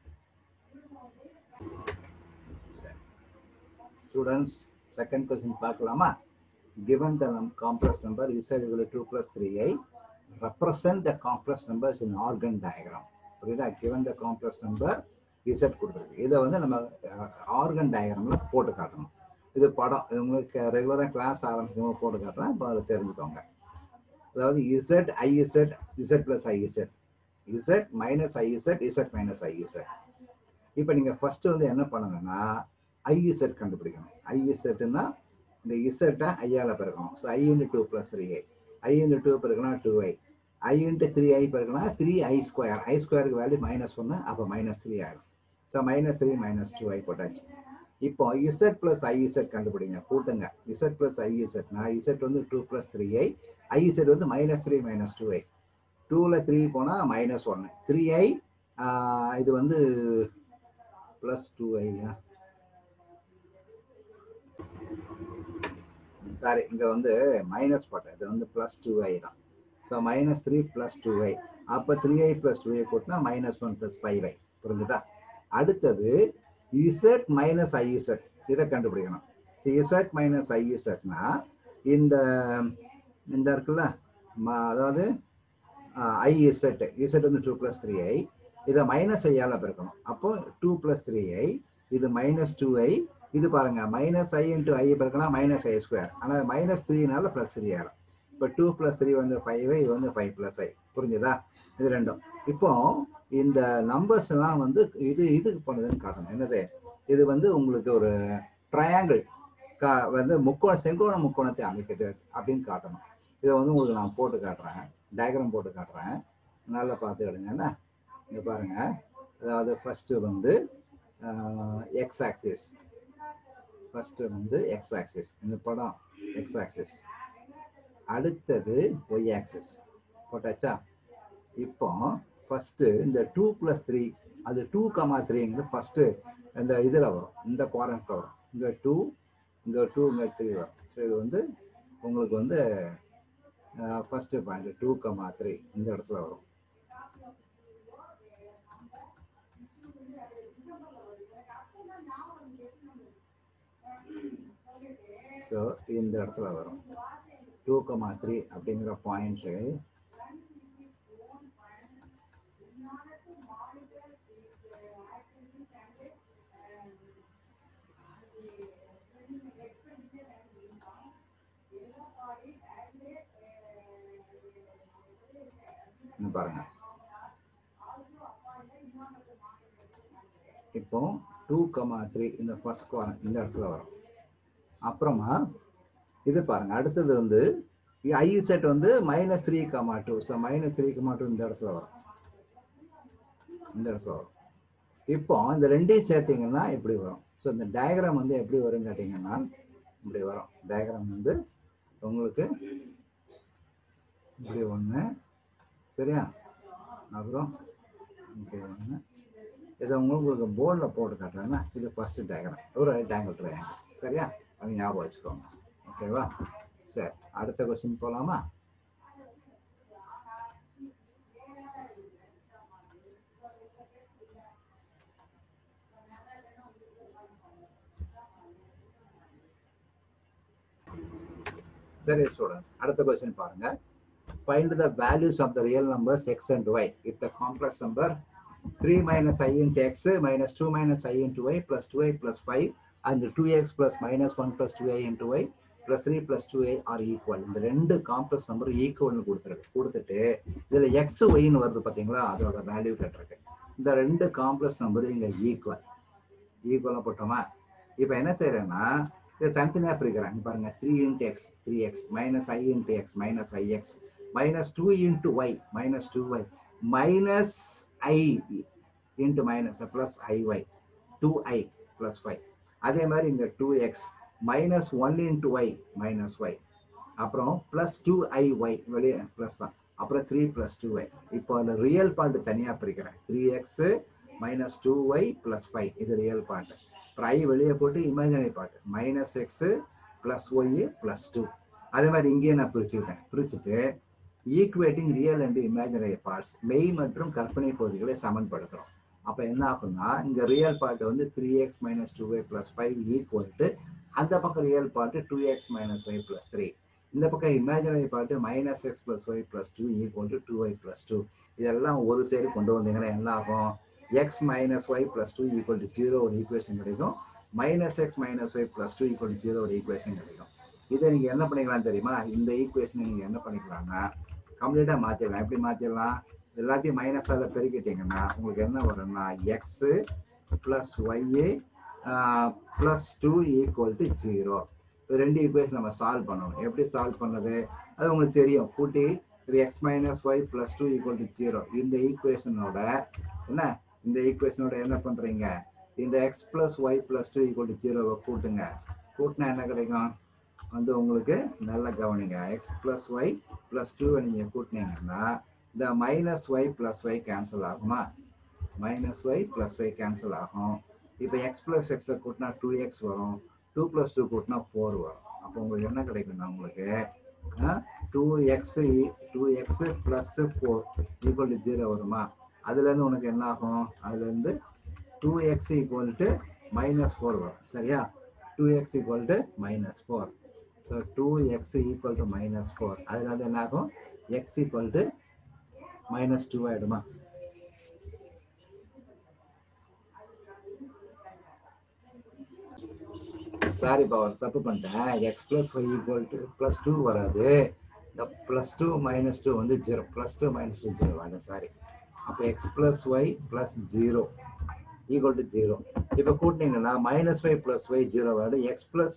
ஸ்டூடெண்ட்ஸ் செகண்ட் கொஸ்டின் பார்க்கலாமா given the num- complex number z equal to 2 plus 3i represent the complex numbers in organ diagram புரியுதா given the complex number z கொடுத்துருக்கு இதை வந்து நம்ம ஆர்கன் டயக்ராம்ல போட்டு காட்டணும் இது படம் இது உங்களுக்கு ரெகுலராக கிளாஸ் ஆரம்பிக்கும் போட்டு காட்டுறேன் இப்போ அதை தெரிஞ்சுக்கோங்க அதாவது Z i Z Z plus i Z Z minus i Z Z minus i Z இப்போ நீங்கள் ஃபர்ஸ்ட் வந்து என்ன பண்ணணும்னா ஐஇசட் கண்டுபிடிக்கணும் ஐஇசட்னா இந்த இசட்டை ஐயால பெருக்கணும் so i into two plus three i i into two பெருக்கனா two i i into three i பெருக்கனா த்ரீ ஐ ஸ்கொயர் ஐ ஸ்கொயருக்கு வேல்யூ மைனஸ் ஒன்று அப்போ மைனஸ் த்ரீ ஆகிடும் so minus three minus two i போட்டாச்சு இப்போ இசட் ப்ளஸ் ஐஇசட் கண்டுபிடிங்க கூட்டுங்க இசட் ப்ளஸ் ஐஇசட்னா இசட் வந்து two plus three i i Z வந்து minus three minus two i டூவில் த்ரீ போனால் மைனஸ் ஒன்று த்ரீ ஐ இது வந்து ப்ளஸ் டூ ஐயா சாரி இங்க வந்து மைனஸ் போட்டேன் இது வந்து பிளஸ் டூ ஐ தான் so minus three plus two i அப்போ three i plus two i போட்டுனா minus one plus five i புரிஞ்சுதா அடுத்தது இசட் மைனஸ் ஐஇசட் இதை கண்டுபிடிக்கணும் இசட் மைனஸ் ஐஇசட்னா இந்த இந்த இருக்குல்ல ம- அதாவது ஐஇசட் இசட் வந்து டூ பிளஸ் த்ரீ ஐ இதை மைனஸ் ஐயால பெருக்கணும் அப்போ டூ பிளஸ் த்ரீ ஐ இது மைனஸ் டூ ஐ இது பாருங்க மைனஸ் ஐ இன்ட்டு ஐ பெருக்கலாம் மைனஸ் ஐ ஸ்கொயர் ஆனால் மைனஸ் த்ரீனால ப்ளஸ் த்ரீ ஆயிடும் இப்போ டூ ப்ளஸ் த்ரீ வந்து ஃபைவ் இது வந்து ஃபைவ் ப்ளஸ் ஐ புரிஞ்சுதா இது ரெண்டும் இப்போ இந்த நம்பர்ஸ் எல்லாம் வந்து இது இதுக்கு பண்ணுதுன்னு காட்டணும் என்னது இது வந்து உங்களுக்கு ஒரு ட்ரையாங்கிள் கா வந்து முக்கோண செங்கோண முக்கோணத்தை அமைக்குது அப்படின்னு காட்டணும் இதை வந்து உங்களுக்கு நான் போட்டு காட்டுறேன் டயக்ராம் போட்டு காட்டுறேன் நல்லா பார்த்துக்கிடுங்க என்ன இங்க பாருங்க அதாவது ஃபர்ஸ்ட் வந்து எக்ஸ் ஆக்சிஸ் ஃபர்ஸ்ட் வந்து எக்ஸ் ஆக்சிஸ் இந்த படம் எக்ஸ் ஆக்சிஸ் அடுத்தது ஒய் ஆக்சிஸ் போட்டாச்சா இப்போ ஃபர்ஸ்ட் இந்த டூ ப்ளஸ் த்ரீ அது டூ கமா த்ரீங்கிறது ஃபர்ஸ்ட் இந்த இதில் வரும் இந்த குவாரண்ட்ல வரும் இங்கே டூ இங்கே டூ இங்கே த்ரீ வரும் ஸோ இது வந்து உங்களுக்கு வந்து first point two comma three இந்த இடத்துல வரும் ஸோ இந்த இடத்துல வரும் டூ கமா த்ரீ அப்படிங்கிற பாயிண்ட்டு இங்க பாருங்க இப்போ டூ கமா த்ரீ இந்த ஃபர்ஸ்ட் குவாரன் இந்த இடத்துல வரும் அப்புறமா இது பாருங்க அடுத்தது வந்து ஐ செட் வந்து minus three comma two so minus three comma two இந்த இடத்துல வரும் இந்த இடத்துல வரும் இப்போ இந்த ரெண்டையும் சேர்த்தீங்கன்னா இப்படி வரும் ஸோ இந்த டயக்ராம் வந்து எப்படி வரும் கேட்டிங்கன்னா இப்படி வரும் டயக்ராம் வந்து உங்களுக்கு இப்படி ஒன்று சரியா அப்புறம் இப்படி ஒன்று இதை உங்களுக்கு போர்டில் போட்டு காட்டுறேன்னா இது ஃபர்ஸ்ட் டயக்ராம் ஒரு ரைட் ஆங்கிள் ட்ரையாங்கிள் சரியா அது ஞாபகம் வச்சுக்கோங்க ஓகேவா சரி அடுத்த கொஸ்டின் போகலாமா சரி ஸ்டூடெண்ட்ஸ் அடுத்த கொஸ்டின் பாருங்க find the values of the real numbers x and y if the complex number three minus i into x minus two minus i into y plus two i plus five and two x plus minus one plus two i into y plus three plus two i are equal இந்த ரெண்டு complex number ஈக்குவல்னு கொடுத்துருக்கு கொடுத்துட்டு இதுல X ஒய்னு வருது பாத்தீங்களா அதோட value கேட்டிருக்கு இந்த ரெண்டு காம்ப்ளெக்ஸ் நம்பர் இங்க ஈக்குவல் ஈக்குவலாக போட்டோமா இப்போ என்ன செய்யறேன்னா இதை தனித்தனியாக பிரிக்கிறேன் இங்க பாருங்க three into x three x minus i into x minus i x minus two into y minus two y minus i into minus plus i y two i plus five அதே மாதிரி இங்கே two x minus one into y minus y அப்புறம் plus two i y வெளியே plus தான் அப்புறம் three plus two Y இப்போ அந்த real part தனியாக பிரிக்கிறேன் three x minus two y plus five இது ரியல் பார்ட் அப்புறம் ஐ வெளியே போட்டு imaginary part minus x plus y plus two அதே மாதிரி இங்கேயே நான் பிரிச்சுக்கிட்டேன் பிரிச்சுட்டு equating real and imaginary parts மெய் மற்றும் கற்பனை பகுதிகளை சமன்படுத்துகிறோம் அப்போ என்ன ஆகும்னா இங்கே ரியல் பார்ட் வந்து three x minus two y plus five equal to அந்த பக்கம் real part two x minus y plus three இந்த பக்கம் imaginary part minus x plus y plus two equal to two y plus two இதெல்லாம் ஒரு side கொண்டு வந்தீங்கன்னா என்ன ஆகும் x minus y plus two equal to zero ஒரு equation கிடைக்கும் minus x minus y plus two equal to zero ஒரு equation கிடைக்கும் இதை நீங்கள் என்ன பண்ணிக்கலாம் தெரியுமா இந்த ஈக்குவேஷனை நீங்கள் என்ன பண்ணிக்கலாம்னா கம்ப்ளீட்டாக மாற்றிடலாம் எப்படி மாற்றிடலாம் எல்லாத்தையும் மைனஸால் பெருக்கிட்டீங்கன்னா உங்களுக்கு என்ன வரும்னா x plus y plus two equal to zero ரெண்டு ஈக்குவேஷன் நம்ம சால்வ் பண்ணணும் எப்படி சால்வ் பண்ணது அது உங்களுக்கு தெரியும் கூட்டி இது x minus y plus two equal to zero இந்த ஈக்குவேஷனோட என்ன இந்த ஈக்குவேஷனோட என்ன பண்ணுறீங்க இந்த x plus y plus two equal to ஜீரோவை கூட்டுங்க கூட்டினா என்ன கிடைக்கும் வந்து உங்களுக்கு நல்லா கவனிங்க எக்ஸ் ப்ளஸ் ஒய் ப்ளஸ் டூவை நீங்கள் கூட்டினீங்கன்னா இந்த minus y plus y cancel ஆகுமா minus y plus y cancel ஆகும் இப்போ எக்ஸ் ப்ளஸ் எக்ஸை கூட்டினா டூ எக்ஸ் வரும் டூ ப்ளஸ் டூ கூட்டினா ஃபோர் வரும் அப்போ உங்களுக்கு என்ன கிடைக்கும்னா உங்களுக்கு two x two x plus four equal to zero வருமா அதுலேருந்து உனக்கு என்ன ஆகும் அதுலேருந்து two x equal to minus four வரும் சரியா two x equal to minus four so two x equal to minus four அதில் வந்து என்ன ஆகும் x equal to minus two ஆகிடுமா சாரி பவர் தப்பு பண்ணிட்டேன் x plus y equal to plus two வராது இந்த ப்ளஸ் டூ மைனஸ் டூ வந்து zero plus two minus two zero வேண்டாம் சாரி அப்போ x plus y plus zero equal to zero இப்போ கூட்டினீங்கன்னா minus y plus y zero வேடு x plus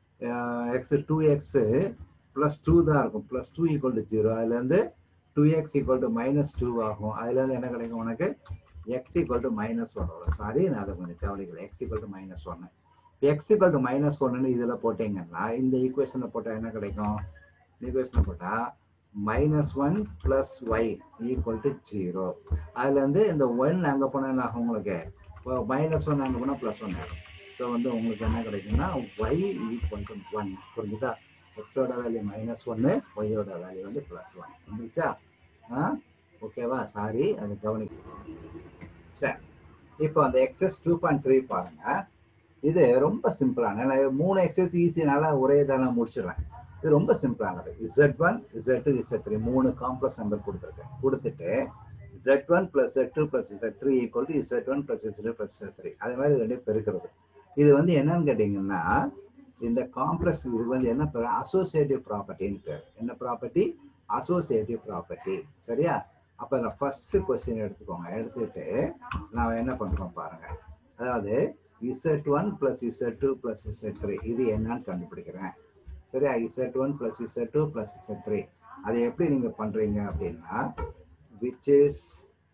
x two x plus two தான் இருக்கும் plus two equal to zero அதுலேருந்து two x equal to minus two ஆகும் அதுலேருந்து என்ன கிடைக்கும் உனக்கு x equal to minus one வரும் சாரி நான் அதை கொஞ்சம் கவனிக்கல எக்ஸ் ஈக்குவல் டு மைனஸ் ஒன்று எக்ஸ் ஈக்குவல் டு மைனஸ் ஒன்னு இதில் போட்டீங்கன்னா இந்த ஈக்குவேஷனில் போட்டால் என்ன கிடைக்கும் ஈக்குவேஷனில் போட்டால் minus one plus y equal to zero அதுலேருந்து இந்த ஒன் அங்கே போனால் என்ன ஆகும் உங்களுக்கு இப்போ மைனஸ் ஒன் அங்கே போனால் ப்ளஸ் ஒன் ஆகும் ஸோ வந்து உங்களுக்கு என்ன கிடைக்கும்னா ஒய் ஈக்குவல் டு ஒன் புரிஞ்சுதா எக்ஸோட வேல்யூ மைனஸ் ஒன்று ஒய்யோட வேல்யூ வந்து ப்ளஸ் ஒன் புரிஞ்சுச்சா ஆ ஓகேவா சாரி அது கவனிக்க சரி இப்போ அந்த எக்ஸஸ் டூ பாயிண்ட் த்ரீ பாருங்கள் இது ரொம்ப சிம்பிளான நான் மூணு எக்ஸசைஸ் ஈஸினால ஒரே தானே முடிச்சிடுறேன் இது ரொம்ப சிம்பிளானது z one z two z three மூணு காம்ப்ளெக்ஸ் நம்பர் கொடுத்துருக்கேன் கொடுத்துட்டு z one plus z two plus z three equal to z one plus z two plus z three அது மாதிரி ரெண்டையும் பெருக்கிறது இது வந்து என்னன்னு கேட்டிங்கன்னா இந்த காம்ப்ளெக்ஸ் இது வந்து என்ன பேர் அசோசியேட்டிவ் ப்ராப்பர்ட்டின்னு பேர் என்ன ப்ராப்பர்ட்டி அசோசியேட்டிவ் ப்ராப்பர்ட்டி சரியா அப்போ நான் ஃபர்ஸ்ட் கொஸ்டின் எடுத்துக்கோங்க எடுத்துட்டு நான் என்ன பண்ணுறோம் பாருங்க அதாவது z one plus z two plus z three இது என்னன்னு கண்டுபிடிக்கிறேன் சரியா z one plus z two plus z three அதை எப்படி நீங்க பண்றீங்க அப்படின்னா which is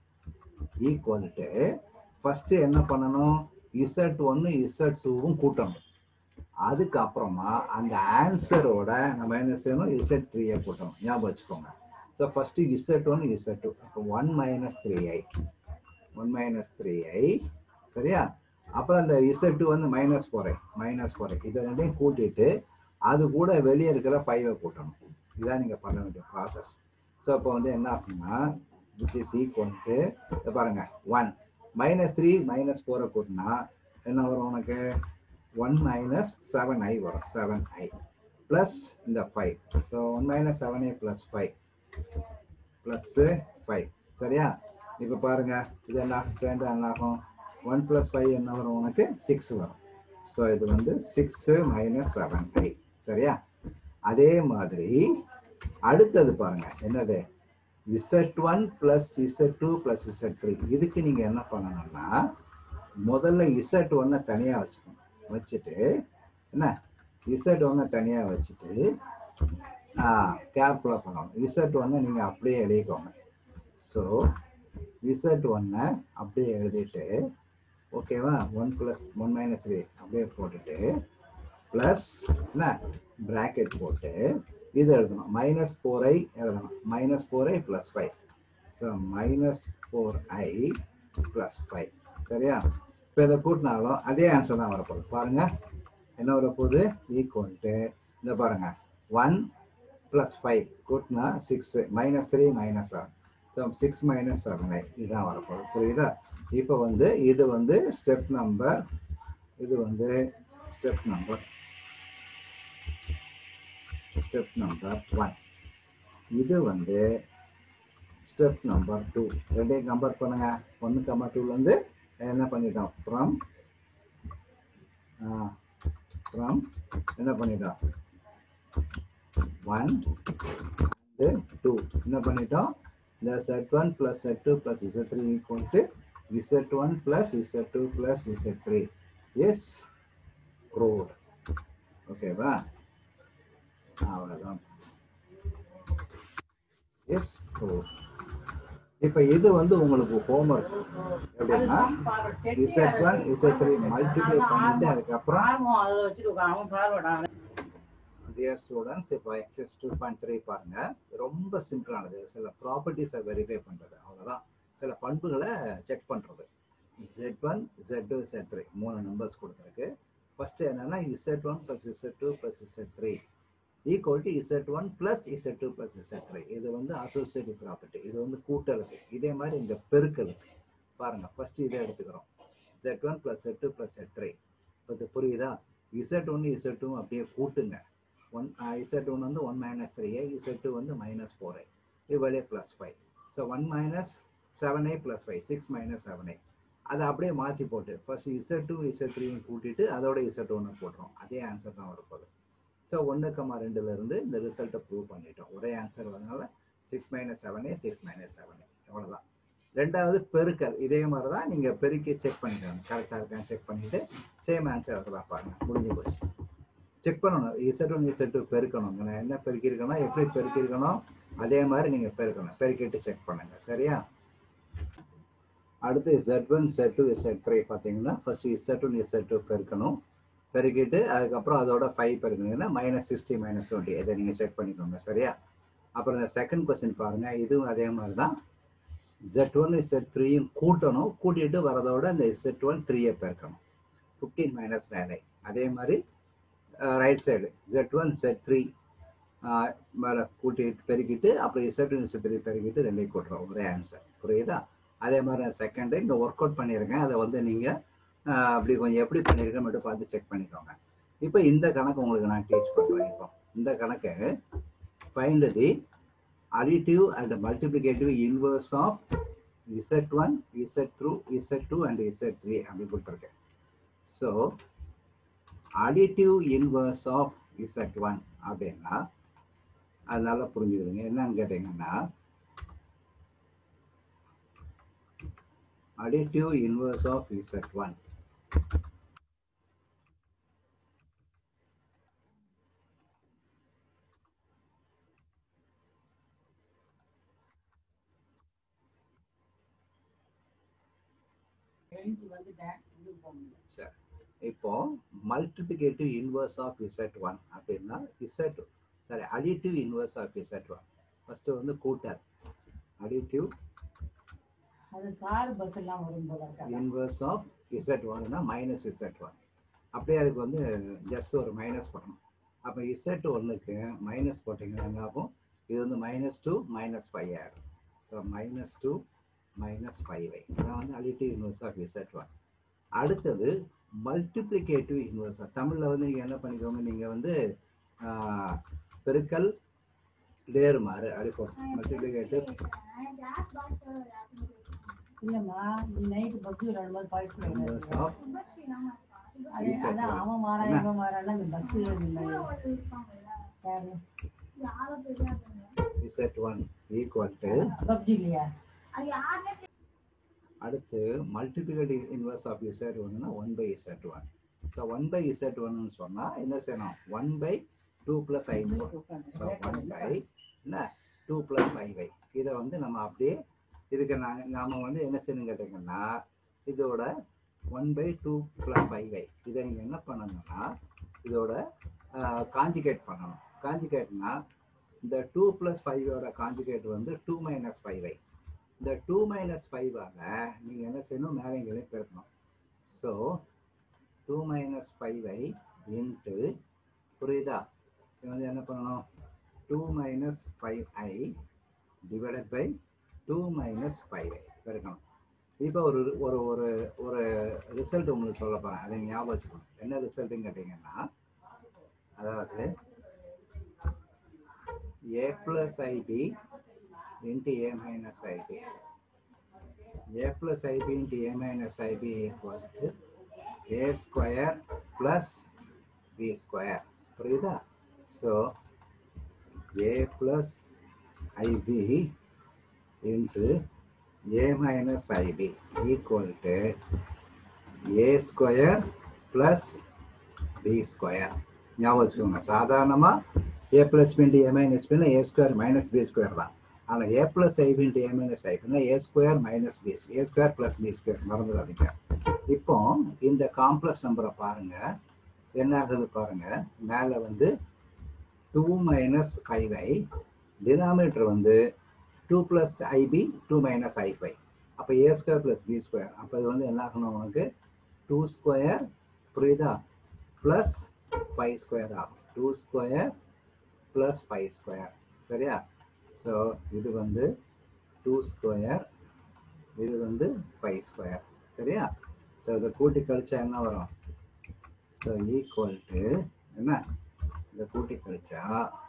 equal to first என்ன பண்ணணும் இசட் ஒன்னு இசட் டூவும் கூட்டணும் அதுக்கப்புறமா அந்த ஆன்சரோட நம்ம என்ன செய்யணும் இசட் த்ரீயை கூட்டணும் ஞாபகம் வச்சுக்கோங்க so first z one z two அப்போ one minus three i one minus three i சரியா அப்புறம் அந்த இசட் வந்து மைனஸ் ஃபோர் மைனஸ் ஃபோர் இதை ரெண்டையும் கூட்டிட்டு அது கூட வெளியே இருக்கிற ஃபைவை கூட்டணும் இதான் நீங்கள் பண்ண வேண்டிய ப்ராசஸ் ஸோ இப்போ வந்து என்ன ஆகும்னா விச் இஸ் ஈக்குவல் டு பாருங்க ஒன் மைனஸ் த்ரீ மைனஸ் ஃபோரை கூட்டினா என்ன வரும் உனக்கு ஒன் மைனஸ் செவன் ஐ வரும் செவன் ஐ பிளஸ் இந்த five so one minus seven a plus five plus five சரியா இப்போ பாருங்க இது என்ன சேர்ந்து என்ன ஆகும் ஒன் ப்ளஸ் ஃபைவ் என்ன வரும் உனக்கு சிக்ஸ் வரும் ஸோ இது வந்து சிக்ஸு மைனஸ் செவன் ஐ சரியா அதே மாதிரி அடுத்தது பாருங்க என்னது z one plus z two plus z three இதுக்கு நீங்க என்ன பண்ணணும்னா முதல்ல இசட் ஒன்னை தனியா வச்சுக்கணும் வச்சுட்டு என்ன இசட் ஒன்னை தனியா வச்சுட்டு கேர்ஃபுல்லாக பண்ணணும் இசட் ஒன்னை நீங்கள் அப்படியே எழுதிக்கோங்க ஸோ இசட் ஒன்னை அப்படியே எழுதிட்டு ஓகேவா one plus one minus three அப்படியே போட்டுட்டு ப்ளஸ் என்ன ப்ராக்கெட் போட்டு இது எழுதணும் மைனஸ் ஃபோர் ஐ எழுதணும் minus four i plus five so minus four i plus five சரியா இப்போ இதை கூட்டினாலும் அதே ஆன்சர் தான் வரப்போகுது பாருங்க என்ன வரப்போகுது ஈக்குவல் டு இந்த பாருங்க ஒன் ப்ளஸ் ஃபைவ் கூட்டினா six minus three minus seven so six minus seven i இதுதான் வரப்போகுது புரியுதா இப்போ வந்து இது வந்து ஸ்டெப் நம்பர் இது வந்து step number step number one இது வந்து ஸ்டெப் நம்பர் டூ ரெண்டையும் கம்பேர் பண்ணுங்க ஒன்று கம்பா டூலேருந்து என்ன பண்ணிட்டோம் ஃப்ரம் ஃப்ரம் என்ன பண்ணிட்டோம் ஒன் டூ என்ன பண்ணிட்டோம் இந்த z one plus z two plus z three equal to z one plus z two plus z three yes க்ரோட் ஓகேவா அவ்வளோதான் எஸ் க்ரோட் இப்போ இது வந்து உங்களுக்கு ஹோம்ஒர்க் எப்படின்னா z one z three multiply பண்ணிட்டு அதுக்கப்புறம் டியர் ஸ்டூடெண்ட்ஸ் இப்போ எக்ஸஸ் டூ பாயிண்ட் த்ரீ பாருங்க ரொம்ப சிம்பிளானது சில ப்ராப்பர்ட்டிஸை வெரிஃபை பண்ணுறது அவ்வளோதான் சில பண்புகளை செக் பண்ணுறது z one z two z three மூணு நம்பர்ஸ் கொடுத்துருக்கு ஃபர்ஸ்ட் என்னன்னா z one plus z two plus z three equal to z one plus z two plus z three இது வந்து அசோசியேட்டிவ் ப்ராப்பர்ட்டி இது வந்து கூட்டலுக்கு இதே மாதிரி இந்த பெருக்கலுக்கு பாருங்க ஃபர்ஸ்ட் இதை எடுத்துக்கிறோம் z one plus z two plus z three இது புரியுதா இசட் ஒன்று இசட் டூ அப்படியே கூட்டுங்க ஒன் இசட் ஒன் வந்து one minus three a z two வந்து மைனஸ் ஃபோர் ஏ இது வழியே plus five so one minus seven a plus five six minus seven a அதை அப்படியே மாற்றி போட்டு ஃபர்ஸ்ட் இசட் டூ இசட் த்ரீயும் கூட்டிட்டு அதோட இசட் ஒன்று போட்டுரும் அதே ஆன்சர் தான் வரப்போகுது ஸோ ஒன்று கம்மா ரெண்டுலேருந்து இந்த ரிசல்ட்டை ப்ரூவ் பண்ணிட்டோம் ஒரே ஆன்சர் வரதுனால six minus seven a six minus seven a அவ்வளோதான் ரெண்டாவது பெருக்கல் இதே மாதிரி தான் நீங்கள் பெருக்கி செக் பண்ணிக்கணும் கரெக்டாக இருக்கான்னு செக் பண்ணிட்டு சேம் ஆன்சர் வருதா பாருங்க முடிஞ்சு போச்சு செக் பண்ணணும் இசட் ஒன் இசட் டூ பெருக்கணும் நான் என்ன பெருக்கியிருக்கணும் எப்படி பெருக்கியிருக்கணும் அதே மாதிரி நீங்கள் பெருக்கணும் பெருக்கிட்டு செக் பண்ணுங்க சரியா அடுத்து z one z two z three பார்த்தீங்கன்னா first z one z two பெருக்கணும் பெருக்கிட்டு அதுக்கப்புறம் அதோட ஃபைவ் பெருக்கணுங்கன்னா மைனஸ் சிக்ஸ்டி மைனஸ் டுவெண்ட்டி இதை நீங்கள் செக் பண்ணிக்கோங்க சரியா அப்புறம் இந்த செகண்ட் கொஸ்டின் பாருங்க இதுவும் அதே மாதிரி தான் ஜெட் ஒன் இசட் த்ரீயும் கூட்டணும் கூட்டிட்டு வரதோட இந்த இசட் ஒன் த்ரீயை பெருக்கணும் ஃபிஃப்டீன் மைனஸ் நைன் அதே மாதிரி right side z one z three மேலே கூட்டிட்டு பெருக்கிட்டு அப்புறம் இசட் ஒன் இசட் த்ரீ பெருக்கிட்டு ரெண்டையும் கூட்டுறோம் ஒரே ஆன்சர் புரியுதா அதே மாதிரி செகண்டு இங்கே ஒர்க் அவுட் பண்ணியிருக்கேன் அதை வந்து நீங்கள் அப்படி கொஞ்சம் எப்படி பண்ணியிருக்கேன் மட்டும் பார்த்து செக் பண்ணிக்கோங்க இப்போ இந்த கணக்கு உங்களுக்கு நான் டீச் பண்ணுறேன் இப்போ இந்த கணக்கு find the additive and multiplicative inverse of z1 z2 z2 and z3 அப்படி கொடுத்துருக்கேன் so additive inverse of z1 அப்படின்னா அதனால புரிஞ்சுக்கிடுங்க என்னன்னு கேட்டீங்கன்னா additive inverse of z1 சரி இப்போ multiplicative inverse of z one அப்படின்னா z sorry additive inverse of z one first வந்து கூட்டல் அடிட்டிவ் அது கார் பஸ் எல்லாம் வரும் போல இருக்கா இன்வர்ஸ் ஆஃப் இசட் ஒன்னா மைனஸ் இசட் ஒன் அப்படியே அதுக்கு வந்து ஜஸ்ட் ஒரு மைனஸ் பண்ணணும் அப்போ இசட் ஒன்றுக்கு மைனஸ் போட்டிங்கன்னா என்ன ஆகும் இது வந்து மைனஸ் டூ மைனஸ் ஃபைவ் ஆகிடும் so minus two minus five i இதான் வந்து additive inverse of z one அடுத்தது மல்டிப்ளிகேட்டிவ் இன்வர்ஸ் தமிழில் வந்து நீங்கள் என்ன பண்ணிக்கோங்க நீங்கள் வந்து பெருக்கல் நேர்மாறு அப்படி போடும் மல்டிப்ளிகேட்டிவ் இல்லம்மா நீ நைட்டு பஸ் ரெண்டு மாதிரி பாய்ஸ் இன்வர்ஸ் ஆஃப் அது அதான் அவன் மாறான் இவன் மாறான் இந்த பஸ் யாரு இசட் ஒன் ஈக்குவல் டு பப்ஜி இல்லையா அடுத்து மல்டிபிளிகேட்டிவ் இன்வர்ஸ் ஆஃப் இசட் ஒன்னா one by z one so one by z ஒன்னு சொன்னால் என்ன செய்யணும் one by two plus i so one by என்ன டூ ப்ளஸ் ஃபைவ் ஐ இதை வந்து நம்ம அப்படியே இதுக்கு நான் நாம வந்து என்ன செய்யணும் கேட்டிங்கன்னா இதோட one by two plus five i இதை நீங்கள் என்ன பண்ணணும்னா இதோட காஞ்சிகேட் பண்ணணும் காஞ்சிகேட்னா இந்த டூ ப்ளஸ் ஃபைவோட காஞ்சிகேட் வந்து டூ மைனஸ் ஃபைவ் ஐ இந்த டூ மைனஸ் ஃபைவாக நீங்கள் என்ன செய்யணும் மேலே இங்கே பெருக்கணும் so two minus five i into புரியுதா இது வந்து என்ன பண்ணணும் two minus five I divided by two minus five i பெருக்கணும் இப்போ ஒரு ஒரு ஒரு ஒரு ரிசல்ட் உங்களுக்கு சொல்ல போகிறேன் அதை ஞாபகம் வச்சுக்கணும் என்ன ரிசல்ட்டுன்னு கேட்டிங்கன்னா அதாவது A plus I B into A minus I B A plus I B into A minus I B equal to A square plus B square புரியுதா so A plus I B into A minus I B equal to A square plus B square ஞாபகம் வச்சுக்கோங்க சாதாரணமாக A plus B into A minus பின்னா A square minus B square தான் ஆனால் ஏ plus I பின்ட்டு A minus I பின்னா A square minus B A square plus B square மறந்துடாதீங்க இப்போ இந்த காம்ப்ளெக்ஸ் நம்பரை பாருங்க என்ன ஆகுது பாருங்க மேலே வந்து two minus five I denominator வந்து two plus I B two minus I five அப்போ A square plus B square அப்போ இது வந்து என்ன ஆகணும் உனக்கு டூ ஸ்கொயர் புரியுதா ப்ளஸ் ஃபைவ் ஸ்கொயர் ஆகும் two square plus five square சரியா ஸோ இது வந்து டூ ஸ்கொயர் இது வந்து ஃபைவ் ஸ்கொயர் சரியா ஸோ இதை கூட்டி கழிச்சா என்ன வரும் ஸோ ஈக்குவல் டு என்ன இதை கூட்டி கழிச்சா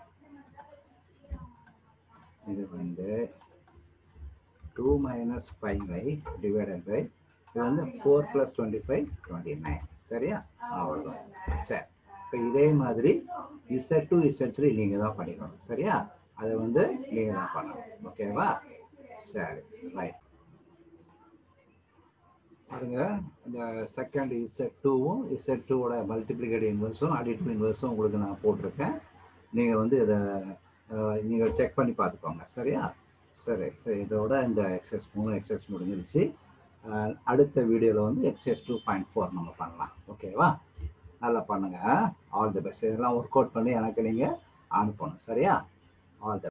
இது வந்து two minus five I divided by இது வந்து four plus twenty five twenty nine சரியா அவ்வளோதான் சரி இப்போ இதே மாதிரி இசட் டூ இசட் த்ரீ நீங்கள் தான் படிக்கணும் சரியா அதை வந்து நீங்கள் தான் பண்ணணும் ஓகேவா சரி ரைட் பாருங்க இந்த செகண்ட் இசட் டூவும் இசட் டூவோட மல்டிப்ளிகேட் இன்வெர்ஸும் அடிட்டிவ் இன்வெர்ஸும் உங்களுக்கு நான் போட்டிருக்கேன் நீங்கள் வந்து இதை நீங்கள் செக் பண்ணி பார்த்துக்கோங்க சரியா சரி சரி இதோட இந்த எக்ஸஸ் மூணு எக்ஸஸ் முடிஞ்சிருச்சு அஹ் அடுத்த வீடியோவில் வந்து எக்ஸஸ் டூ பாயிண்ட் ஃபோர் நம்ம பண்ணலாம் ஓகேவா நல்லா பண்ணுங்க ஆல் தி பெஸ்ட் இதெல்லாம் ஒர்க் அவுட் பண்ணி எனக்கு நீங்கள் அனுப்பணும் சரியா ஆல் தி